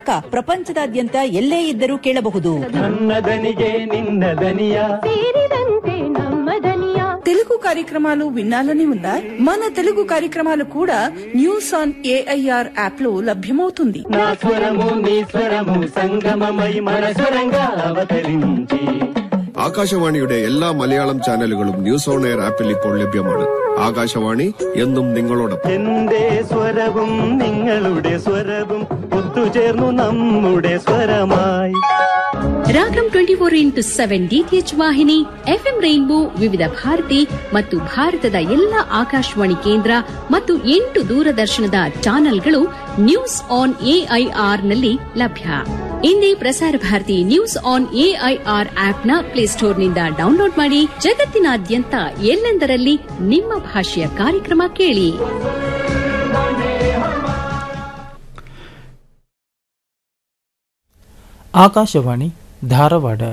ಪ್ರಪಂಚದಾದ್ಯಂತ ಎಲ್ಲೇ ಇದ್ದರೂ ಕೇಳಬಹುದು ನನ್ನ దనిగే నిన్న దనియ ಸೇರಿದಂತೆ ನಮ್ಮ ದನಿಯ తెలుగు కార్యక్రమాలు వినాలని ఉందా మన తెలుగు కార్యక్రమాలు కూడా న్యూస్ ఆన్ ఏఐఆర్ యాప్ లో లభ్యమవుతుంది నా స్వరము నీ స్వరము సంగమమై మన స్వరంగా అవతరించి ആകാശവാണിയുടെ എല്ലാ മലയാളം ചാനലുകളും ന്യൂസ് ഓൺ എയർ ആപ്പിൽ ഇപ്പോൾ ലഭ്യമാണ് ആകാശവാണി എന്നും നിങ്ങളോടൊപ്പം എന്റെ സ്വരവും നിങ്ങളുടെ സ്വരവും ഒത്തുചേർന്നു നമ്മുടെ സ്വരമായി Ragam twenty four into seven DTH ವಾಹಿನಿ ಎಫ್ಎಂ ರೈನ್ಬೋ ವಿವಿಧ ಭಾರತಿ ಮತ್ತು ಭಾರತದ ಎಲ್ಲ ಆಕಾಶವಾಣಿ ಕೇಂದ್ರ ಮತ್ತು ಎಂಟು ದೂರದರ್ಶನದ ಚಾನೆಲ್ಗಳು ನ್ಯೂಸ್ ಆನ್ ಎಐಆರ್ ನಲ್ಲಿ ಲಭ್ಯ ಇಂದೇ Prasar Bharati news on AIR ಆಪ್ನ ಪ್ಲೇಸ್ಟೋರ್ನಿಂದ ಡೌನ್ಲೋಡ್ ಮಾಡಿ ಜಗತ್ತಿನಾದ್ಯಂತ ಎಲ್ಲೆಂದರಲ್ಲಿ ನಿಮ್ಮ ಭಾಷೆಯ ಕಾರ್ಯಕ್ರಮ ಕೇಳಿ ಆಕಾಶವಾಣಿ ಧಾರವಾಡ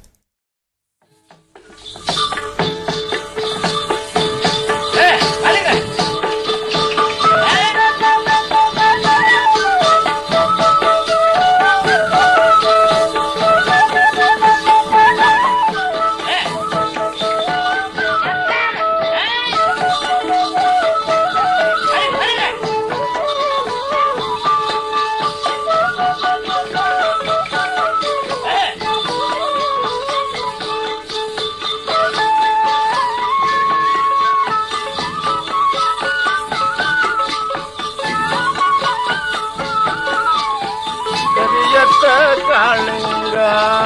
ಕರಿಯತ್ತ ಕಾಳಿಂಗ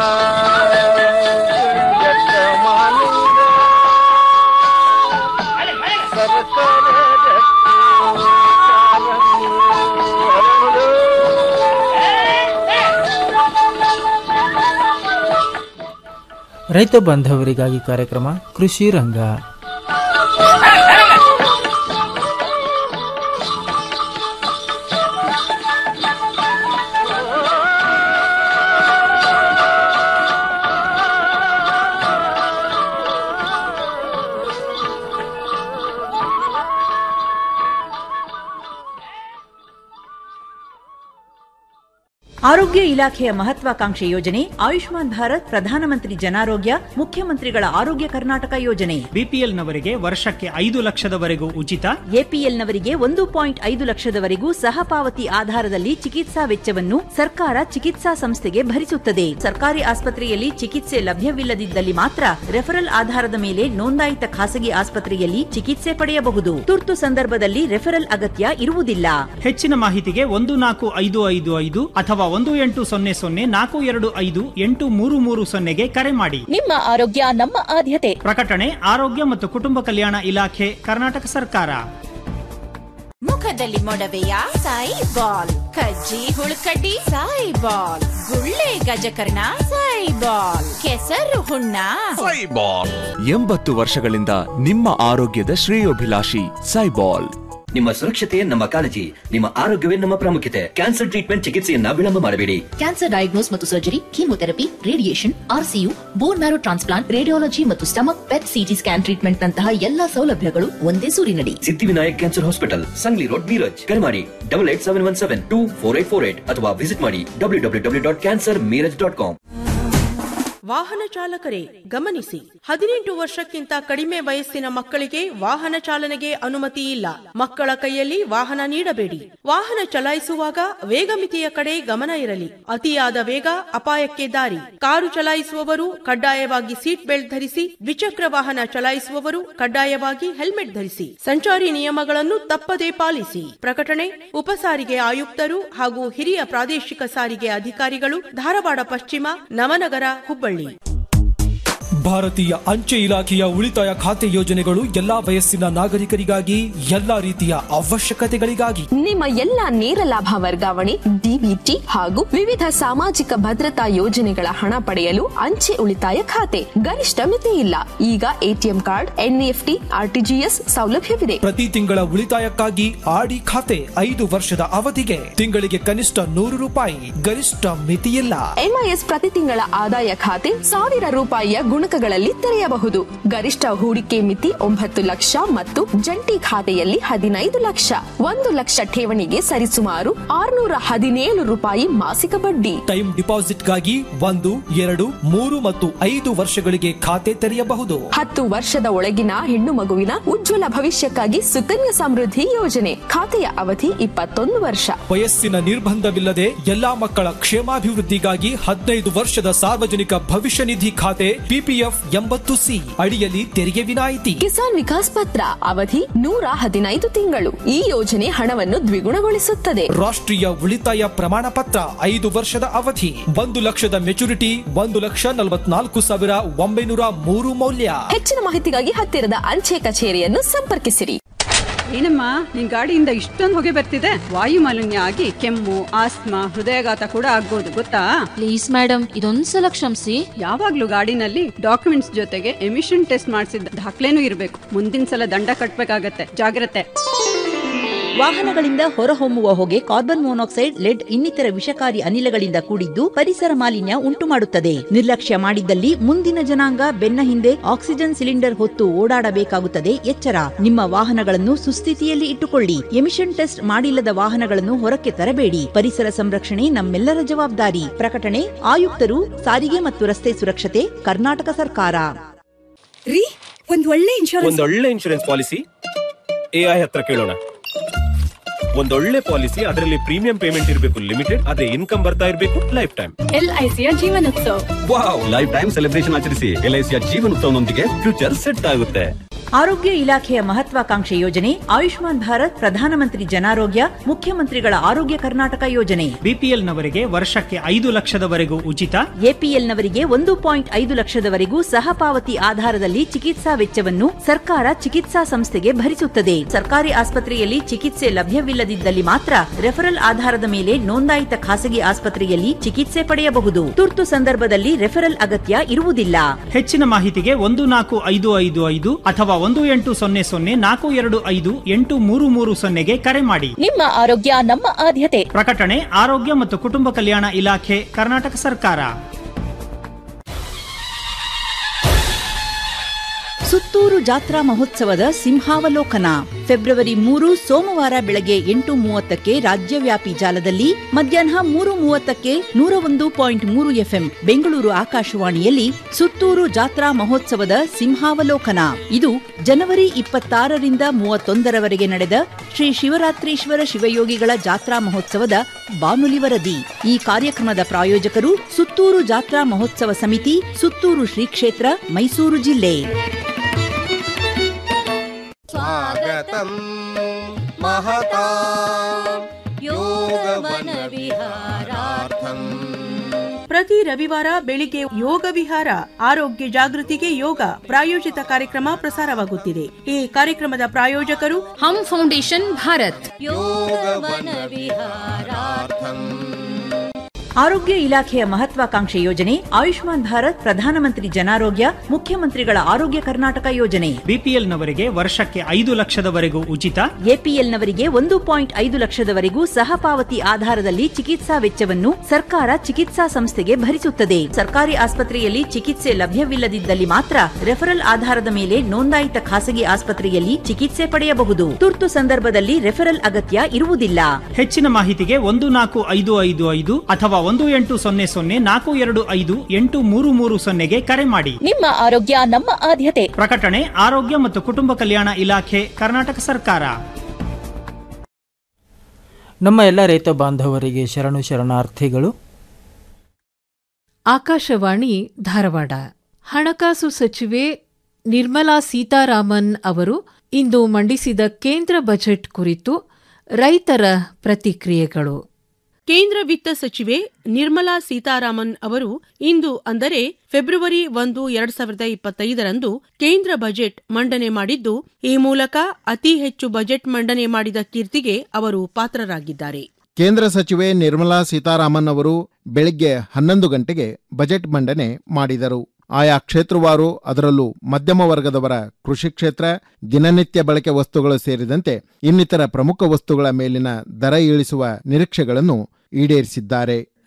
ಕರಿಯತ್ತ ಮಾಲಿಂಗ ಸರ್ಕಾರ ರೈತ ಬಾಂಧವರಿಗಾಗಿ ಕಾರ್ಯಕ್ರಮ ಕೃಷಿ ರಂಗ ಆರೋಗ್ಯ ಇಲಾಖೆಯ ಮಹತ್ವಾಕಾಂಕ್ಷೆ ಯೋಜನೆ ಆಯುಷ್ಮಾನ್ ಭಾರತ್ ಪ್ರಧಾನಮಂತ್ರಿ ಜನಾರೋಗ್ಯ ಮುಖ್ಯಮಂತ್ರಿಗಳ ಆರೋಗ್ಯ ಕರ್ನಾಟಕ ಯೋಜನೆ ಬಿಪಿಎಲ್ ನವರಿಗೆ ವರ್ಷಕ್ಕೆ ಐದು ಲಕ್ಷದವರೆಗೂ ಉಚಿತ ಎಪಿಎಲ್ನವರಿಗೆ ಒಂದು ಪಾಯಿಂಟ್ ಐದು ಲಕ್ಷದವರೆಗೂ ಸಹಪಾವತಿ ಆಧಾರದಲ್ಲಿ ಚಿಕಿತ್ಸಾ ವೆಚ್ಚವನ್ನು ಸರ್ಕಾರ ಚಿಕಿತ್ಸಾ ಸಂಸ್ಥೆಗೆ ಭರಿಸುತ್ತದೆ ಸರ್ಕಾರಿ ಆಸ್ಪತ್ರೆಯಲ್ಲಿ ಚಿಕಿತ್ಸೆ ಲಭ್ಯವಿಲ್ಲದಿದ್ದಲ್ಲಿ ಮಾತ್ರ ರೆಫರಲ್ ಆಧಾರದ ಮೇಲೆ ನೋಂದಾಯಿತ ಖಾಸಗಿ ಆಸ್ಪತ್ರೆಯಲ್ಲಿ ಚಿಕಿತ್ಸೆ ಪಡೆಯಬಹುದು ತುರ್ತು ಸಂದರ್ಭದಲ್ಲಿ ರೆಫರಲ್ ಅಗತ್ಯ ಇರುವುದಿಲ್ಲ ಹೆಚ್ಚಿನ ಮಾಹಿತಿಗೆ ಒಂದು ನಾಲ್ಕು ಐದು ಐದು ಐದು ಅಥವಾ ಒಂದು ಎಂಟು ಸೊನ್ನೆ ಸೊನ್ನೆ ನಾಲ್ಕು ಎರಡು ಐದು ಎಂಟು ಮೂರು ಮೂರು ಸೊನ್ನೆಗೆ ಕರೆ ಮಾಡಿ ನಿಮ್ಮ ಆರೋಗ್ಯ ನಮ್ಮ ಆದ್ಯತೆ ಪ್ರಕಟಣೆ ಆರೋಗ್ಯ ಮತ್ತು ಕುಟುಂಬ ಕಲ್ಯಾಣ ಇಲಾಖೆ ಕರ್ನಾಟಕ ಸರ್ಕಾರ ಮುಖದಲ್ಲಿ ಮೊಡವೆಯ ಸಾಯಿ ಬಾಲ್ ಕಜ್ಜಿ ಹುಳುಕಡ್ಡಿ ಸಾಯಿ ಬಾಲ್ ಗುಳ್ಳೆ ಗಜಕರ್ಣ ಸಾಯಿ ಬಾಲ್ ಕೆಸರು ಹುಣ್ಣ ಎಂಬತ್ತು ವರ್ಷಗಳಿಂದ ನಿಮ್ಮ ಆರೋಗ್ಯದ ಶ್ರೇಯೋಭಿಲಾಷಿ ಸೈಬಾಲ್ ನಿಮ್ಮ ಸುರಕ್ಷತೆ ನಮ್ಮ ಕಾಳಜಿ ನಿಮ್ಮ ಆರೋಗ್ಯವೇ ನಮ್ಮ ಪ್ರಾಮುಖ್ಯತೆ ಕ್ಯಾನ್ಸರ್ ಟ್ರೀಟ್ಮೆಂಟ್ ಚಿಕಿತ್ಸೆಯನ್ನ ವಿಳಂಬ ಮಾಡಬೇಡಿ ಕ್ಯಾನ್ಸರ್ ಡಯಾಗ್ನೋಸ್ ಮತ್ತು surgery chemotherapy radiation RCU bone marrow transplant radiology ಮತ್ತು stomach PET CT scan treatment ನಂತಹ ಎಲ್ಲಾ ಸೌಲಭ್ಯಗಳು ಒಂದೇ ಸೂರಿನಡಿ Siddhivinayak cancer hospital Sangli road Miraj ಕರೆ ಮಾಡಿ double eight seven one seven two four eight four eight ಅಥವಾ ವಿಸಿಟ್ ಮಾಡಿ W W W dot cancer Miraj dot com ವಾಹನ ಚಾಲಕರೇ ಗಮನಿಸಿ ಹದಿನೆಂಟು ವರ್ಷಕ್ಕಿಂತ ಕಡಿಮೆ ವಯಸ್ಸಿನ ಮಕ್ಕಳಿಗೆ ವಾಹನ ಚಾಲನೆಗೆ ಅನುಮತಿ ಇಲ್ಲ ಮಕ್ಕಳ ಕೈಯಲ್ಲಿ ವಾಹನ ನೀಡಬೇಡಿ ವಾಹನ ಚಲಾಯಿಸುವಾಗ ವೇಗ ಮಿತಿಯ ಕಡೆ ಗಮನ ಇರಲಿ ಅತಿಯಾದ ವೇಗ ಅಪಾಯಕ್ಕೆ ದಾರಿ ಕಾರು ಚಲಾಯಿಸುವವರು ಕಡ್ಡಾಯವಾಗಿ ಸೀಟ್ ಬೆಲ್ಟ್ ಧರಿಸಿ ದ್ವಿಚಕ್ರ ವಾಹನ ಚಲಾಯಿಸುವವರು ಕಡ್ಡಾಯವಾಗಿ ಹೆಲ್ಮೆಟ್ ಧರಿಸಿ ಸಂಚಾರಿ ನಿಯಮಗಳನ್ನು ತಪ್ಪದೇ ಪಾಲಿಸಿ ಪ್ರಕಟಣೆ ಉಪ ಸಾರಿಗೆ ಆಯುಕ್ತರು ಹಾಗೂ ಹಿರಿಯ ಪ್ರಾದೇಶಿಕ ಸಾರಿಗೆ ಅಧಿಕಾರಿಗಳು ಧಾರವಾಡ ಪಶ್ಚಿಮ ನವನಗರ ಹುಬ್ಬಳ್ಳಿ ಭಾರತೀಯ ಅಂಚೆ ಇಲಾಖೆಯ ಉಳಿತಾಯ ಖಾತೆ ಯೋಜನೆಗಳು ಎಲ್ಲಾ ವಯಸ್ಸಿನ ನಾಗರಿಕರಿಗಾಗಿ ಎಲ್ಲಾ ರೀತಿಯ ಅವಶ್ಯಕತೆಗಳಿಗಾಗಿ ನಿಮ್ಮ ಎಲ್ಲ ನೇರ ಲಾಭ ವರ್ಗಾವಣೆ ಡಿಬಿಟಿ ಹಾಗೂ ವಿವಿಧ ಸಾಮಾಜಿಕ ಭದ್ರತಾ ಯೋಜನೆಗಳ ಹಣ ಪಡೆಯಲು ಅಂಚೆ ಉಳಿತಾಯ ಖಾತೆ ಗರಿಷ್ಠ ಮಿತಿ ಇಲ್ಲ ಈಗ ಎಟಿಎಂ ಕಾರ್ಡ್ ಎನ್ಇಎಫ್ಟಿ ಆರ್ಟಿಜಿಎಸ್ ಸೌಲಭ್ಯವಿದೆ ಪ್ರತಿ ತಿಂಗಳ ಉಳಿತಾಯಕ್ಕಾಗಿ ಆಡಿ ಖಾತೆ ಐದು ವರ್ಷದ ಅವಧಿಗೆ ತಿಂಗಳಿಗೆ ಕನಿಷ್ಠ ನೂರು ರೂಪಾಯಿ ಗರಿಷ್ಠ ಮಿತಿಯಿಲ್ಲ ಎಂಐಎಸ್ ಪ್ರತಿ ತಿಂಗಳ ಆದಾಯ ಖಾತೆ ಸಾವಿರ ರೂಪಾಯಿಯ ಗುಣಕ ವರ್ಷಗಳಲ್ಲಿ ತೆರೆಯಬಹುದು ಗರಿಷ್ಠ ಹೂಡಿಕೆ ಮಿತಿ ಒಂಬತ್ತು ಲಕ್ಷ ಮತ್ತು ಜಂಟಿ ಖಾತೆಯಲ್ಲಿ ಹದಿನೈದು ಲಕ್ಷ ಒಂದು ಲಕ್ಷ ಠೇವಣಿಗೆ ಸರಿಸುಮಾರು ಆರುನೂರ ಹದಿನೇಳು ರೂಪಾಯಿ ಮಾಸಿಕ ಬಡ್ಡಿ ಟೈಮ್ ಡಿಪಾಸಿಟ್ಗಾಗಿ ಒಂದು ಎರಡು ಮೂರು ಮತ್ತು ಐದು ವರ್ಷಗಳಿಗೆ ಖಾತೆ ತೆರೆಯಬಹುದು ಹತ್ತು ವರ್ಷದ ಒಳಗಿನ ಹೆಣ್ಣು ಮಗುವಿನ ಉಜ್ವಲ ಭವಿಷ್ಯಕ್ಕಾಗಿ ಸುಕನ್ಯಾ ಸಮೃದ್ಧಿ ಯೋಜನೆ ಖಾತೆಯ ಅವಧಿ ಇಪ್ಪತ್ತೊಂದು ವರ್ಷ ವಯಸ್ಸಿನ ನಿರ್ಬಂಧವಿಲ್ಲದೆ ಎಲ್ಲಾ ಮಕ್ಕಳ ಕ್ಷೇಮಾಭಿವೃದ್ಧಿಗಾಗಿ ಹದಿನೈದು ವರ್ಷದ ಸಾರ್ವಜನಿಕ ಭವಿಷ್ಯ ನಿಧಿ ಖಾತೆ ಪಿಪಿಎಫ್ ಎಂಬತ್ತು ಸಿ ಅಡಿಯಲ್ಲಿ ತೆರಿಗೆ ವಿನಾಯಿತಿ ಕಿಸಾನ್ ವಿಕಾಸ್ ಪತ್ರ ಅವಧಿ ನೂರ ಹದಿನೈದು ತಿಂಗಳು ಈ ಯೋಜನೆ ಹಣವನ್ನು ದ್ವಿಗುಣಗೊಳಿಸುತ್ತದೆ ರಾಷ್ಟ್ರೀಯ ಉಳಿತಾಯ ಪ್ರಮಾಣ ಪತ್ರ ಐದು ವರ್ಷದ ಅವಧಿ ಒಂದು ಲಕ್ಷದ ಮೆಚುರಿಟಿ ಒಂದು ಲಕ್ಷ ನಲವತ್ನಾಲ್ಕು ಸಾವಿರ ಒಂಬೈನೂರ ಮೂರು ಮೌಲ್ಯ ಹೆಚ್ಚಿನ ಮಾಹಿತಿಗಾಗಿ ಹತ್ತಿರದ ಅಂಚೆ ಕಚೇರಿಯನ್ನು ಸಂಪರ್ಕಿಸಿರಿ ಏನಮ್ಮ ನಿನ್ ಗಾಡಿಯಿಂದ ಇಷ್ಟೊಂದು ಹೊಗೆ ಬರ್ತಿದೆ ವಾಯು ಮಾಲಿನ್ಯ ಆಗಿ ಕೆಮ್ಮು ಆಸ್ತಮಾ ಹೃದಯಾಘಾತ ಕೂಡ ಆಗ್ಬೋದು ಗೊತ್ತಾ ಪ್ಲೀಸ್ ಮೇಡಮ್ ಇದೊಂದ್ಸಲ ಕ್ಷಮಿಸಿ ಯಾವಾಗ್ಲೂ ಗಾಡಿನಲ್ಲಿ ಡಾಕ್ಯುಮೆಂಟ್ಸ್ ಜೊತೆಗೆ ಎಮಿಷನ್ ಟೆಸ್ಟ್ ಮಾಡಿಸಿದ ದಾಖಲೆನೂ ಇರಬೇಕು ಮುಂದಿನ ಸಲ ದಂಡ ಕಟ್ಬೇಕಾಗತ್ತೆ ಜಾಗ್ರತೆ ವಾಹನಗಳಿಂದ ಹೊರಹೊಮ್ಮುವ ಹೊಗೆ ಕಾರ್ಬನ್ ಮೊನಾಕ್ಸೈಡ್ ಲೆಡ್ ಇನ್ನಿತರ ವಿಷಕಾರಿ ಅನಿಲಗಳಿಂದ ಕೂಡಿದ್ದು ಪರಿಸರ ಮಾಲಿನ್ಯ ಉಂಟುಮಾಡುತ್ತದೆ ನಿರ್ಲಕ್ಷ್ಯ ಮಾಡಿದ್ದಲ್ಲಿ ಮುಂದಿನ ಜನಾಂಗ ಬೆನ್ನ ಹಿಂದೆ ಆಕ್ಸಿಜನ್ ಸಿಲಿಂಡರ್ ಹೊತ್ತು ಓಡಾಡಬೇಕಾಗುತ್ತದೆ ಎಚ್ಚರ ನಿಮ್ಮ ವಾಹನಗಳನ್ನು ಸುಸ್ಥಿತಿಯಲ್ಲಿ ಇಟ್ಟುಕೊಳ್ಳಿ ಎಮಿಷನ್ ಟೆಸ್ಟ್ ಮಾಡಿಲ್ಲದ ವಾಹನಗಳನ್ನು ಹೊರಕ್ಕೆ ತರಬೇಡಿ ಪರಿಸರ ಸಂರಕ್ಷಣೆ ನಮ್ಮೆಲ್ಲರ ಜವಾಬ್ದಾರಿ ಪ್ರಕಟಣೆ ಆಯುಕ್ತರು ಸಾರಿಗೆ ಮತ್ತು ರಸ್ತೆ ಸುರಕ್ಷತೆ ಕರ್ನಾಟಕ ಸರ್ಕಾರ ರೀ ಒಂದ್ ಒಳ್ಳೆ ಇನ್ಶೂರೆನ್ಸ್ ಒಂದೊಳ್ಳೆ ಇನ್ಶೂರೆನ್ಸ್ ಪಾಲಿಸಿ ಎಐ ಹತ್ರ ಕೇಳೋಣ ಒಂದೊಳ್ಳೆ ಪಾಲಿಸಿ ಅದರಲ್ಲಿ ಪ್ರೀಮಿಯಂ ಪೇಮೆಂಟ್ ಇರಬೇಕು ಲಿಮಿಟೆಡ್ ಅದೇ ಇನ್ಕಮ್ ಬರ್ತಾ ಇರಬೇಕು ಲೈಫ್ ಟೈಮ್ ಎಲ್ಐಸಿಯ ಜೀವನೋತ್ಸವ ವಾವ್ ಲೈಫ್ ಟೈಮ್ ಸೆಲೆಬ್ರೇಷನ್ ಆಚರಿಸಿ ಎಲ್ಐಸಿಯ ಜೀವನೋತ್ಸವನೊಂದಿಗೆ ಫ್ಯೂಚರ್ ಸೆಟ್ ಆಗುತ್ತೆ ಆರೋಗ್ಯ ಇಲಾಖೆಯ ಮಹತ್ವಾಕಾಂಕ್ಷೆ ಯೋಜನೆ ಆಯುಷ್ಮಾನ್ ಭಾರತ್ ಪ್ರಧಾನಮಂತ್ರಿ ಜನಾರೋಗ್ಯ ಮುಖ್ಯಮಂತ್ರಿಗಳ ಆರೋಗ್ಯ ಕರ್ನಾಟಕ ಯೋಜನೆ ಬಿಪಿಎಲ್ನವರಿಗೆ ವರ್ಷಕ್ಕೆ ಐದು ಲಕ್ಷದವರೆಗೂ ಉಚಿತ ಎಪಿಎಲ್ನವರಿಗೆ ಒಂದು ಪಾಯಿಂಟ್ ಐದು ಲಕ್ಷದವರೆಗೂ ಸಹಪಾವತಿ ಆಧಾರದಲ್ಲಿ ಚಿಕಿತ್ಸಾ ವೆಚ್ಚವನ್ನು ಸರ್ಕಾರ ಚಿಕಿತ್ಸಾ ಸಂಸ್ಥೆಗೆ ಭರಿಸುತ್ತದೆ ಸರ್ಕಾರಿ ಆಸ್ಪತ್ರೆಯಲ್ಲಿ ಚಿಕಿತ್ಸೆ ಲಭ್ಯವಿಲ್ಲದಿದ್ದಲ್ಲಿ ಮಾತ್ರ ರೆಫರಲ್ ಆಧಾರದ ಮೇಲೆ ನೋಂದಾಯಿತ ಖಾಸಗಿ ಆಸ್ಪತ್ರೆಯಲ್ಲಿ ಚಿಕಿತ್ಸೆ ಪಡೆಯಬಹುದು ತುರ್ತು ಸಂದರ್ಭದಲ್ಲಿ ರೆಫರಲ್ ಅಗತ್ಯ ಇರುವುದಿಲ್ಲ ಹೆಚ್ಚಿನ ಮಾಹಿತಿಗೆ ಒಂದು ನಾಲ್ಕು ಐದು ಐದು ಐದು ಅಥವಾ ಒಂದು ಎಂಟು ಸೊನ್ನೆ ಸೊನ್ನೆ ನಾಲ್ಕು ಎರಡು ಐದು ಎಂಟು ಮೂರು ಮೂರು ಸೊನ್ನೆಗೆ ಕರೆ ಮಾಡಿ ನಿಮ್ಮ ಆರೋಗ್ಯ ನಮ್ಮ ಆದ್ಯತೆ ಪ್ರಕಟಣೆ ಆರೋಗ್ಯ ಮತ್ತು ಕುಟುಂಬ ಕಲ್ಯಾಣ ಇಲಾಖೆ ಕರ್ನಾಟಕ ಸರ್ಕಾರ ಸುತ್ತೂರು ಜಾತ್ರಾ ಮಹೋತ್ಸವದ ಸಿಂಹಾವಲೋಕನ ಫೆಬ್ರವರಿ ಮೂರು ಸೋಮವಾರ ಬೆಳಗ್ಗೆ ಎಂಟು ಮೂವತ್ತಕ್ಕೆ ರಾಜ್ಯವ್ಯಾಪಿ ಜಾಲದಲ್ಲಿ ಮಧ್ಯಾಹ್ನ ಮೂರು ಮೂವತ್ತಕ್ಕೆ ನೂರ ಒಂದು ಪಾಯಿಂಟ್ ಮೂರು ಎಫ್ಎಂ ಬೆಂಗಳೂರು ಆಕಾಶವಾಣಿಯಲ್ಲಿ ಸುತ್ತೂರು ಜಾತ್ರಾ ಮಹೋತ್ಸವದ ಸಿಂಹಾವಲೋಕನ ಇದು ಜನವರಿ ಇಪ್ಪತ್ತಾರರಿಂದ ಮೂವತ್ತೊಂದರವರೆಗೆ ನಡೆದ ಶ್ರೀ ಶಿವರಾತ್ರೀಶ್ವರ ಶಿವಯೋಗಿಗಳ ಜಾತ್ರಾ ಮಹೋತ್ಸವದ ಬಾನುಲಿ ವರದಿ ಈ ಕಾರ್ಯಕ್ರಮದ ಪ್ರಾಯೋಜಕರು ಸುತ್ತೂರು ಜಾತ್ರಾ ಮಹೋತ್ಸವ ಸಮಿತಿ ಸುತ್ತೂರು ಶ್ರೀ ಕ್ಷೇತ್ರ ಮೈಸೂರು ಜಿಲ್ಲೆ स्वागतं महता योगवनविहारार्थम् ಪ್ರತಿ ರವಿವಾರ ಬೆಳಿಗ್ಗೆ ಯೋಗ ವಿಹಾರ ಆರೋಗ್ಯ ಜಾಗೃತಿಗೆ ಯೋಗ ಪ್ರಾಯೋಜಿತ ಕಾರ್ಯಕ್ರಮ ಪ್ರಸಾರವಾಗುತ್ತಿದೆ ಈ ಕಾರ್ಯಕ್ರಮದ ಪ್ರಾಯೋಜಕರು ಹಮ್ ಫೌಂಡೇಶನ್ ಭಾರತ್ योगवनविहारार्थम् ಆರೋಗ್ಯ ಇಲಾಖೆಯ ಮಹತ್ವಾಕಾಂಕ್ಷೆ ಯೋಜನೆ ಆಯುಷ್ಮಾನ್ ಭಾರತ್ ಪ್ರಧಾನಮಂತ್ರಿ ಜನಾರೋಗ್ಯ ಮುಖ್ಯಮಂತ್ರಿಗಳ ಆರೋಗ್ಯ ಕರ್ನಾಟಕ ಯೋಜನೆ ಬಿಪಿಎಲ್ನವರಿಗೆ ವರ್ಷಕ್ಕೆ ಐದು ಲಕ್ಷದವರೆಗೂ ಉಚಿತ ಎಪಿಎಲ್ನವರಿಗೆ ಒಂದು ಪಾಯಿಂಟ್ ಐದು ಲಕ್ಷದವರೆಗೂ ಸಹಪಾವತಿ ಆಧಾರದಲ್ಲಿ ಚಿಕಿತ್ಸಾ ವೆಚ್ಚವನ್ನು ಸರ್ಕಾರ ಚಿಕಿತ್ಸಾ ಸಂಸ್ಥೆಗೆ ಭರಿಸುತ್ತದೆ ಸರ್ಕಾರಿ ಆಸ್ಪತ್ರೆಯಲ್ಲಿ ಚಿಕಿತ್ಸೆ ಲಭ್ಯವಿಲ್ಲದಿದ್ದಲ್ಲಿ ಮಾತ್ರ ರೆಫರಲ್ ಆಧಾರದ ಮೇಲೆ ನೋಂದಾಯಿತ ಖಾಸಗಿ ಆಸ್ಪತ್ರೆಯಲ್ಲಿ ಚಿಕಿತ್ಸೆ ಪಡೆಯಬಹುದು ತುರ್ತು ಸಂದರ್ಭದಲ್ಲಿ ರೆಫರಲ್ ಅಗತ್ಯ ಇರುವುದಿಲ್ಲ ಹೆಚ್ಚಿನ ಮಾಹಿತಿಗೆ ಒಂದು ನಾಲ್ಕು ಐದು ಐದು ಐದು ಅಥವಾ ಒಂದು ಎಂಟು ಸೊನ್ನೆ ಸೊನ್ನೆ ನಾಲ್ಕು ಎರಡು ಐದು ಎಂಟು ಮೂರು ಮೂರು ಸೊನ್ನೆಗೆ ಕರೆ ಮಾಡಿ ನಿಮ್ಮ ಆರೋಗ್ಯ ನಮ್ಮ ಆದ್ಯತೆ ಪ್ರಕಟಣೆ ಆರೋಗ್ಯ ಮತ್ತು ಕುಟುಂಬ ಕಲ್ಯಾಣ ಇಲಾಖೆ ಕರ್ನಾಟಕ ಸರ್ಕಾರ ನಮ್ಮ ಎಲ್ಲ ರೈತ ಬಾಂಧವರಿಗೆ ಶರಣು ಶರಣಾರ್ಥಿಗಳು ಆಕಾಶವಾಣಿ ಧಾರವಾಡ ಹಣಕಾಸು ಸಚಿವೆ ನಿರ್ಮಲಾ ಸೀತಾರಾಮನ್ ಅವರು ಇಂದು ಮಂಡಿಸಿದ ಕೇಂದ್ರ ಬಜೆಟ್ ಕುರಿತು ರೈತರ ಪ್ರತಿಕ್ರಿಯೆಗಳು ಕೇಂದ್ರ ವಿತ್ತ ಸಚಿವೆ ನಿರ್ಮಲಾ ಸೀತಾರಾಮನ್ ಅವರು ಇಂದು ಅಂದರೆ ಫೆಬ್ರವರಿ ಒಂದು ಎರಡ್ ಸಾವಿರದ ಇಪ್ಪತ್ತೈದರಂದು ಕೇಂದ್ರ ಬಜೆಟ್ ಮಂಡನೆ ಮಾಡಿದ್ದು ಈ ಮೂಲಕ ಅತಿ ಹೆಚ್ಚು ಬಜೆಟ್ ಮಂಡನೆ ಮಾಡಿದ ಕೀರ್ತಿಗೆ ಅವರು ಪಾತ್ರರಾಗಿದ್ದಾರೆ ಕೇಂದ್ರ ಸಚಿವೆ ನಿರ್ಮಲಾ ಸೀತಾರಾಮನ್ ಅವರು ಬೆಳಿಗ್ಗೆ ಹನ್ನೊಂದು ಗಂಟೆಗೆ ಬಜೆಟ್ ಮಂಡನೆ ಮಾಡಿದರು ಆಯಾ ಕ್ಷೇತ್ರವಾರು ಅದರಲ್ಲೂ ಮಧ್ಯಮ ವರ್ಗದವರ ಕೃಷಿ ಕ್ಷೇತ್ರ ದಿನನಿತ್ಯ ಬಳಕೆ ವಸ್ತುಗಳು ಸೇರಿದಂತೆ ಇನ್ನಿತರ ಪ್ರಮುಖ ವಸ್ತುಗಳ ಮೇಲಿನ ದರ ಇಳಿಸುವ ನಿರೀಕ್ಷೆಗಳನ್ನು ಈಡೇರಿಸಿದ್ದಾರೆ